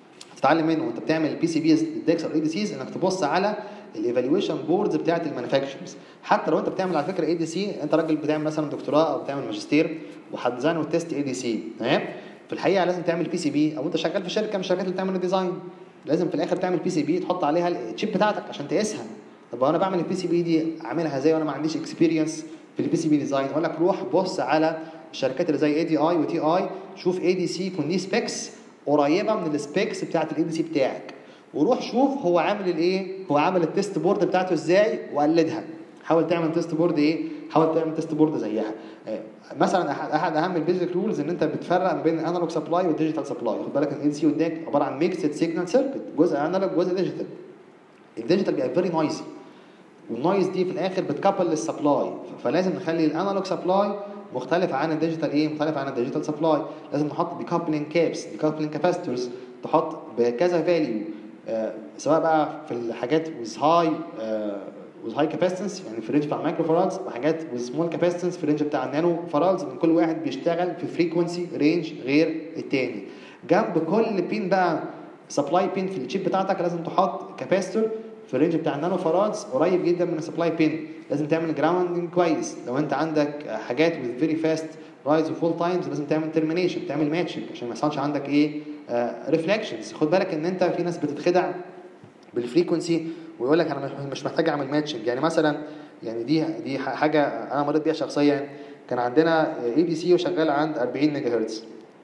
تتعلم منه وانت بتعمل البي سي بيز الديكس او الاي دي سيز انك تبص على الايفالويشن بوردز بتاعت المانيفاكتشرز حتى لو انت بتعمل على فكره اي دي سي انت راجل بتعمل مثلا دكتوراه او بتعمل ماجستير وهتديزاين وتست اي دي سي تمام في الحقيقه لازم تعمل بي سي بي او انت شغال في شركه من الشركات اللي بتعمل الديزاين لازم في الاخر تعمل بي سي بي تحط عليها الشيب بتاعتك عشان تقيسها طب انا بعمل البي سي بي دي اعملها ازاي وانا ما عنديش اكسبيرينس في البي سي بي ديزاين اقول لك روح بص على الشركات اللي زي اي دي اي وتي اي شوف اي دي سي يكون ليه سبيكس قريبه من السبيكس بتاعت الاي دي سي بتاعك وروح شوف هو عامل الايه هو عامل التست بورد بتاعته ازاي وقلدها حاول تعمل تيست بورد ايه حاول تعمل تيست بورد زيها آه، مثلا احد احد اهم البيزك رولز ان انت بتفرق ما بين الانالوج سبلاي والديجيتال سبلاي خد بالك ان الاي سي قدامك عباره عن ميكسد سيجنال سيركت جزء انالوج جزء ديجيتال الديجيتال بيبقى فيري نويزي والنويز دي في الاخر بتكابل للسبلاي فلازم نخلي الانالوج سبلاي مختلف عن الديجيتال ايه مختلف عن الديجيتال سبلاي لازم نحط ديكابلينج كابس ديكابلينج كاباسيتورز تحط بكذا فاليو آه سواء بقى في الحاجات with high آه with high capacitance يعني في الرينج بتاع المايكرو فارادز وحاجات with small capacitance في الرينج بتاع النانو فارادز ان كل واحد بيشتغل في فريكونسي رينج غير التاني جنب كل بين بقى سبلاي بين في الشيب بتاعتك لازم تحط كاباسيتور في الرينج بتاع النانو فارادز قريب جدا من السبلاي بين لازم تعمل جراوندنج كويس لو انت عندك حاجات with very fast rise وفول تايمز لازم تعمل ترمينيشن تعمل ماتشنج عشان ما يحصلش عندك ايه ريفلكشنز خد بالك ان انت في ناس بتتخدع بالفريكونسي ويقول لك انا مش محتاج اعمل ماتشنج يعني مثلا يعني دي دي حاجه انا مريت بيها شخصيا كان عندنا اي بي سي وشغال عند 40 ميجا هرتز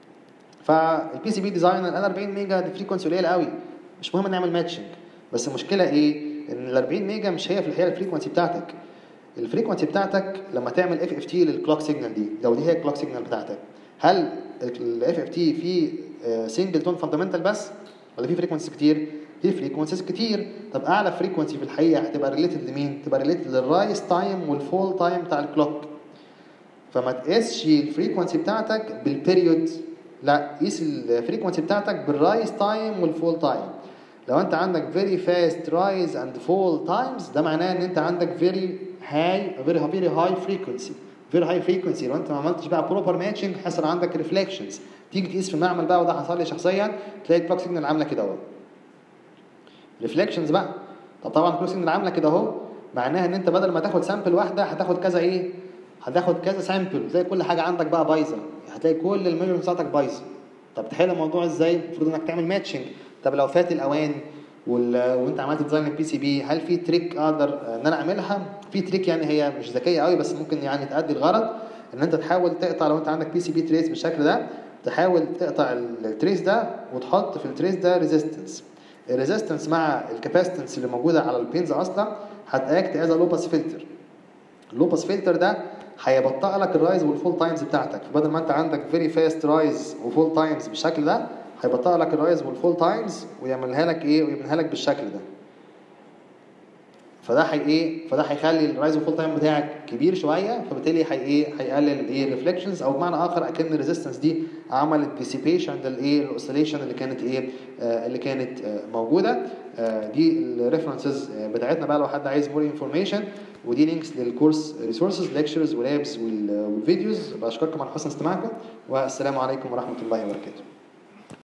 فالبي سي بي ديزاينر انا 40 ميجا دي فريكونسي قليله قوي مش مهم نعمل ماتشنج بس المشكله ايه ان ال 40 ميجا مش هي في الحقيقه الفريكونسي بتاعتك الفريكونسي بتاعتك لما تعمل اف اف تي للكلوك سيجنال دي لو دي هي الكلوك سيجنال بتاعتك هل الاف اف تي فيه سنجل تون فاندامنتال بس ولا في فريكونسيز كتير في فريكونسيز كتير طب اعلى فريكونسي في الحقيقه هتبقى ريليتد لمين تبقى ريليتد للرايس تايم والفول تايم بتاع الكلوك فما تقيسش الفريكونسي بتاعتك بالبيريود لا قيس الفريكونسي بتاعتك بالرايس تايم والفول تايم لو انت عندك very fast rise and fall times ده معناه ان انت عندك very high very very high frequency very high frequency لو انت ما عملتش بقى proper matching حصل عندك reflections تيجي تقيس في المعمل بقى وده حصل لي شخصيا تلاقي الكلوك سيجنال عامله كده اهو ريفليكشنز بقى طب طبعا الكلوك سيجنال عامله كده اهو معناها ان انت بدل ما تاخد سامبل واحده هتاخد كذا ايه هتاخد كذا سامبل تلاقي كل حاجه عندك بقى بايظه هتلاقي كل الميجرمنت بتاعتك بايظه طب تحل الموضوع ازاي المفروض انك تعمل ماتشنج طب لو فات الاوان وال... وانت عملت ديزاين البي سي بي هل في تريك اقدر ان انا اعملها في تريك يعني هي مش ذكيه قوي بس ممكن يعني تأدي الغرض ان انت تحاول تقطع لو انت عندك بي سي بي تريس بالشكل ده تحاول تقطع التريس ده وتحط في التريس ده ريزيستنس الريزيستنس مع الكاباسيتنس اللي موجوده على البينز اصلا هتاكت از لو باس فلتر اللو باس فلتر ده هيبطئ لك الرايز والفول تايمز بتاعتك فبدل ما انت عندك فيري فاست رايز وفول تايمز بالشكل ده هيبطئ لك الرايز والفول تايمز ويعملها لك ايه ويعملها لك بالشكل ده فده هي ايه فده هيخلي الرايز والفول تايم بتاعك كبير شويه فبالتالي هي ايه هيقلل الايه الريفلكشنز او بمعنى اخر اكن الريزيستنس دي عملت ديسيبيشن للايه الاوسيليشن اللي كانت ايه آه اللي كانت آه موجوده آه دي الريفرنسز بتاعتنا بقى لو حد عايز مور انفورميشن ودي لينكس للكورس ريسورسز ليكتشرز ولابس والفيديوز بشكركم على حسن استماعكم والسلام عليكم ورحمه الله وبركاته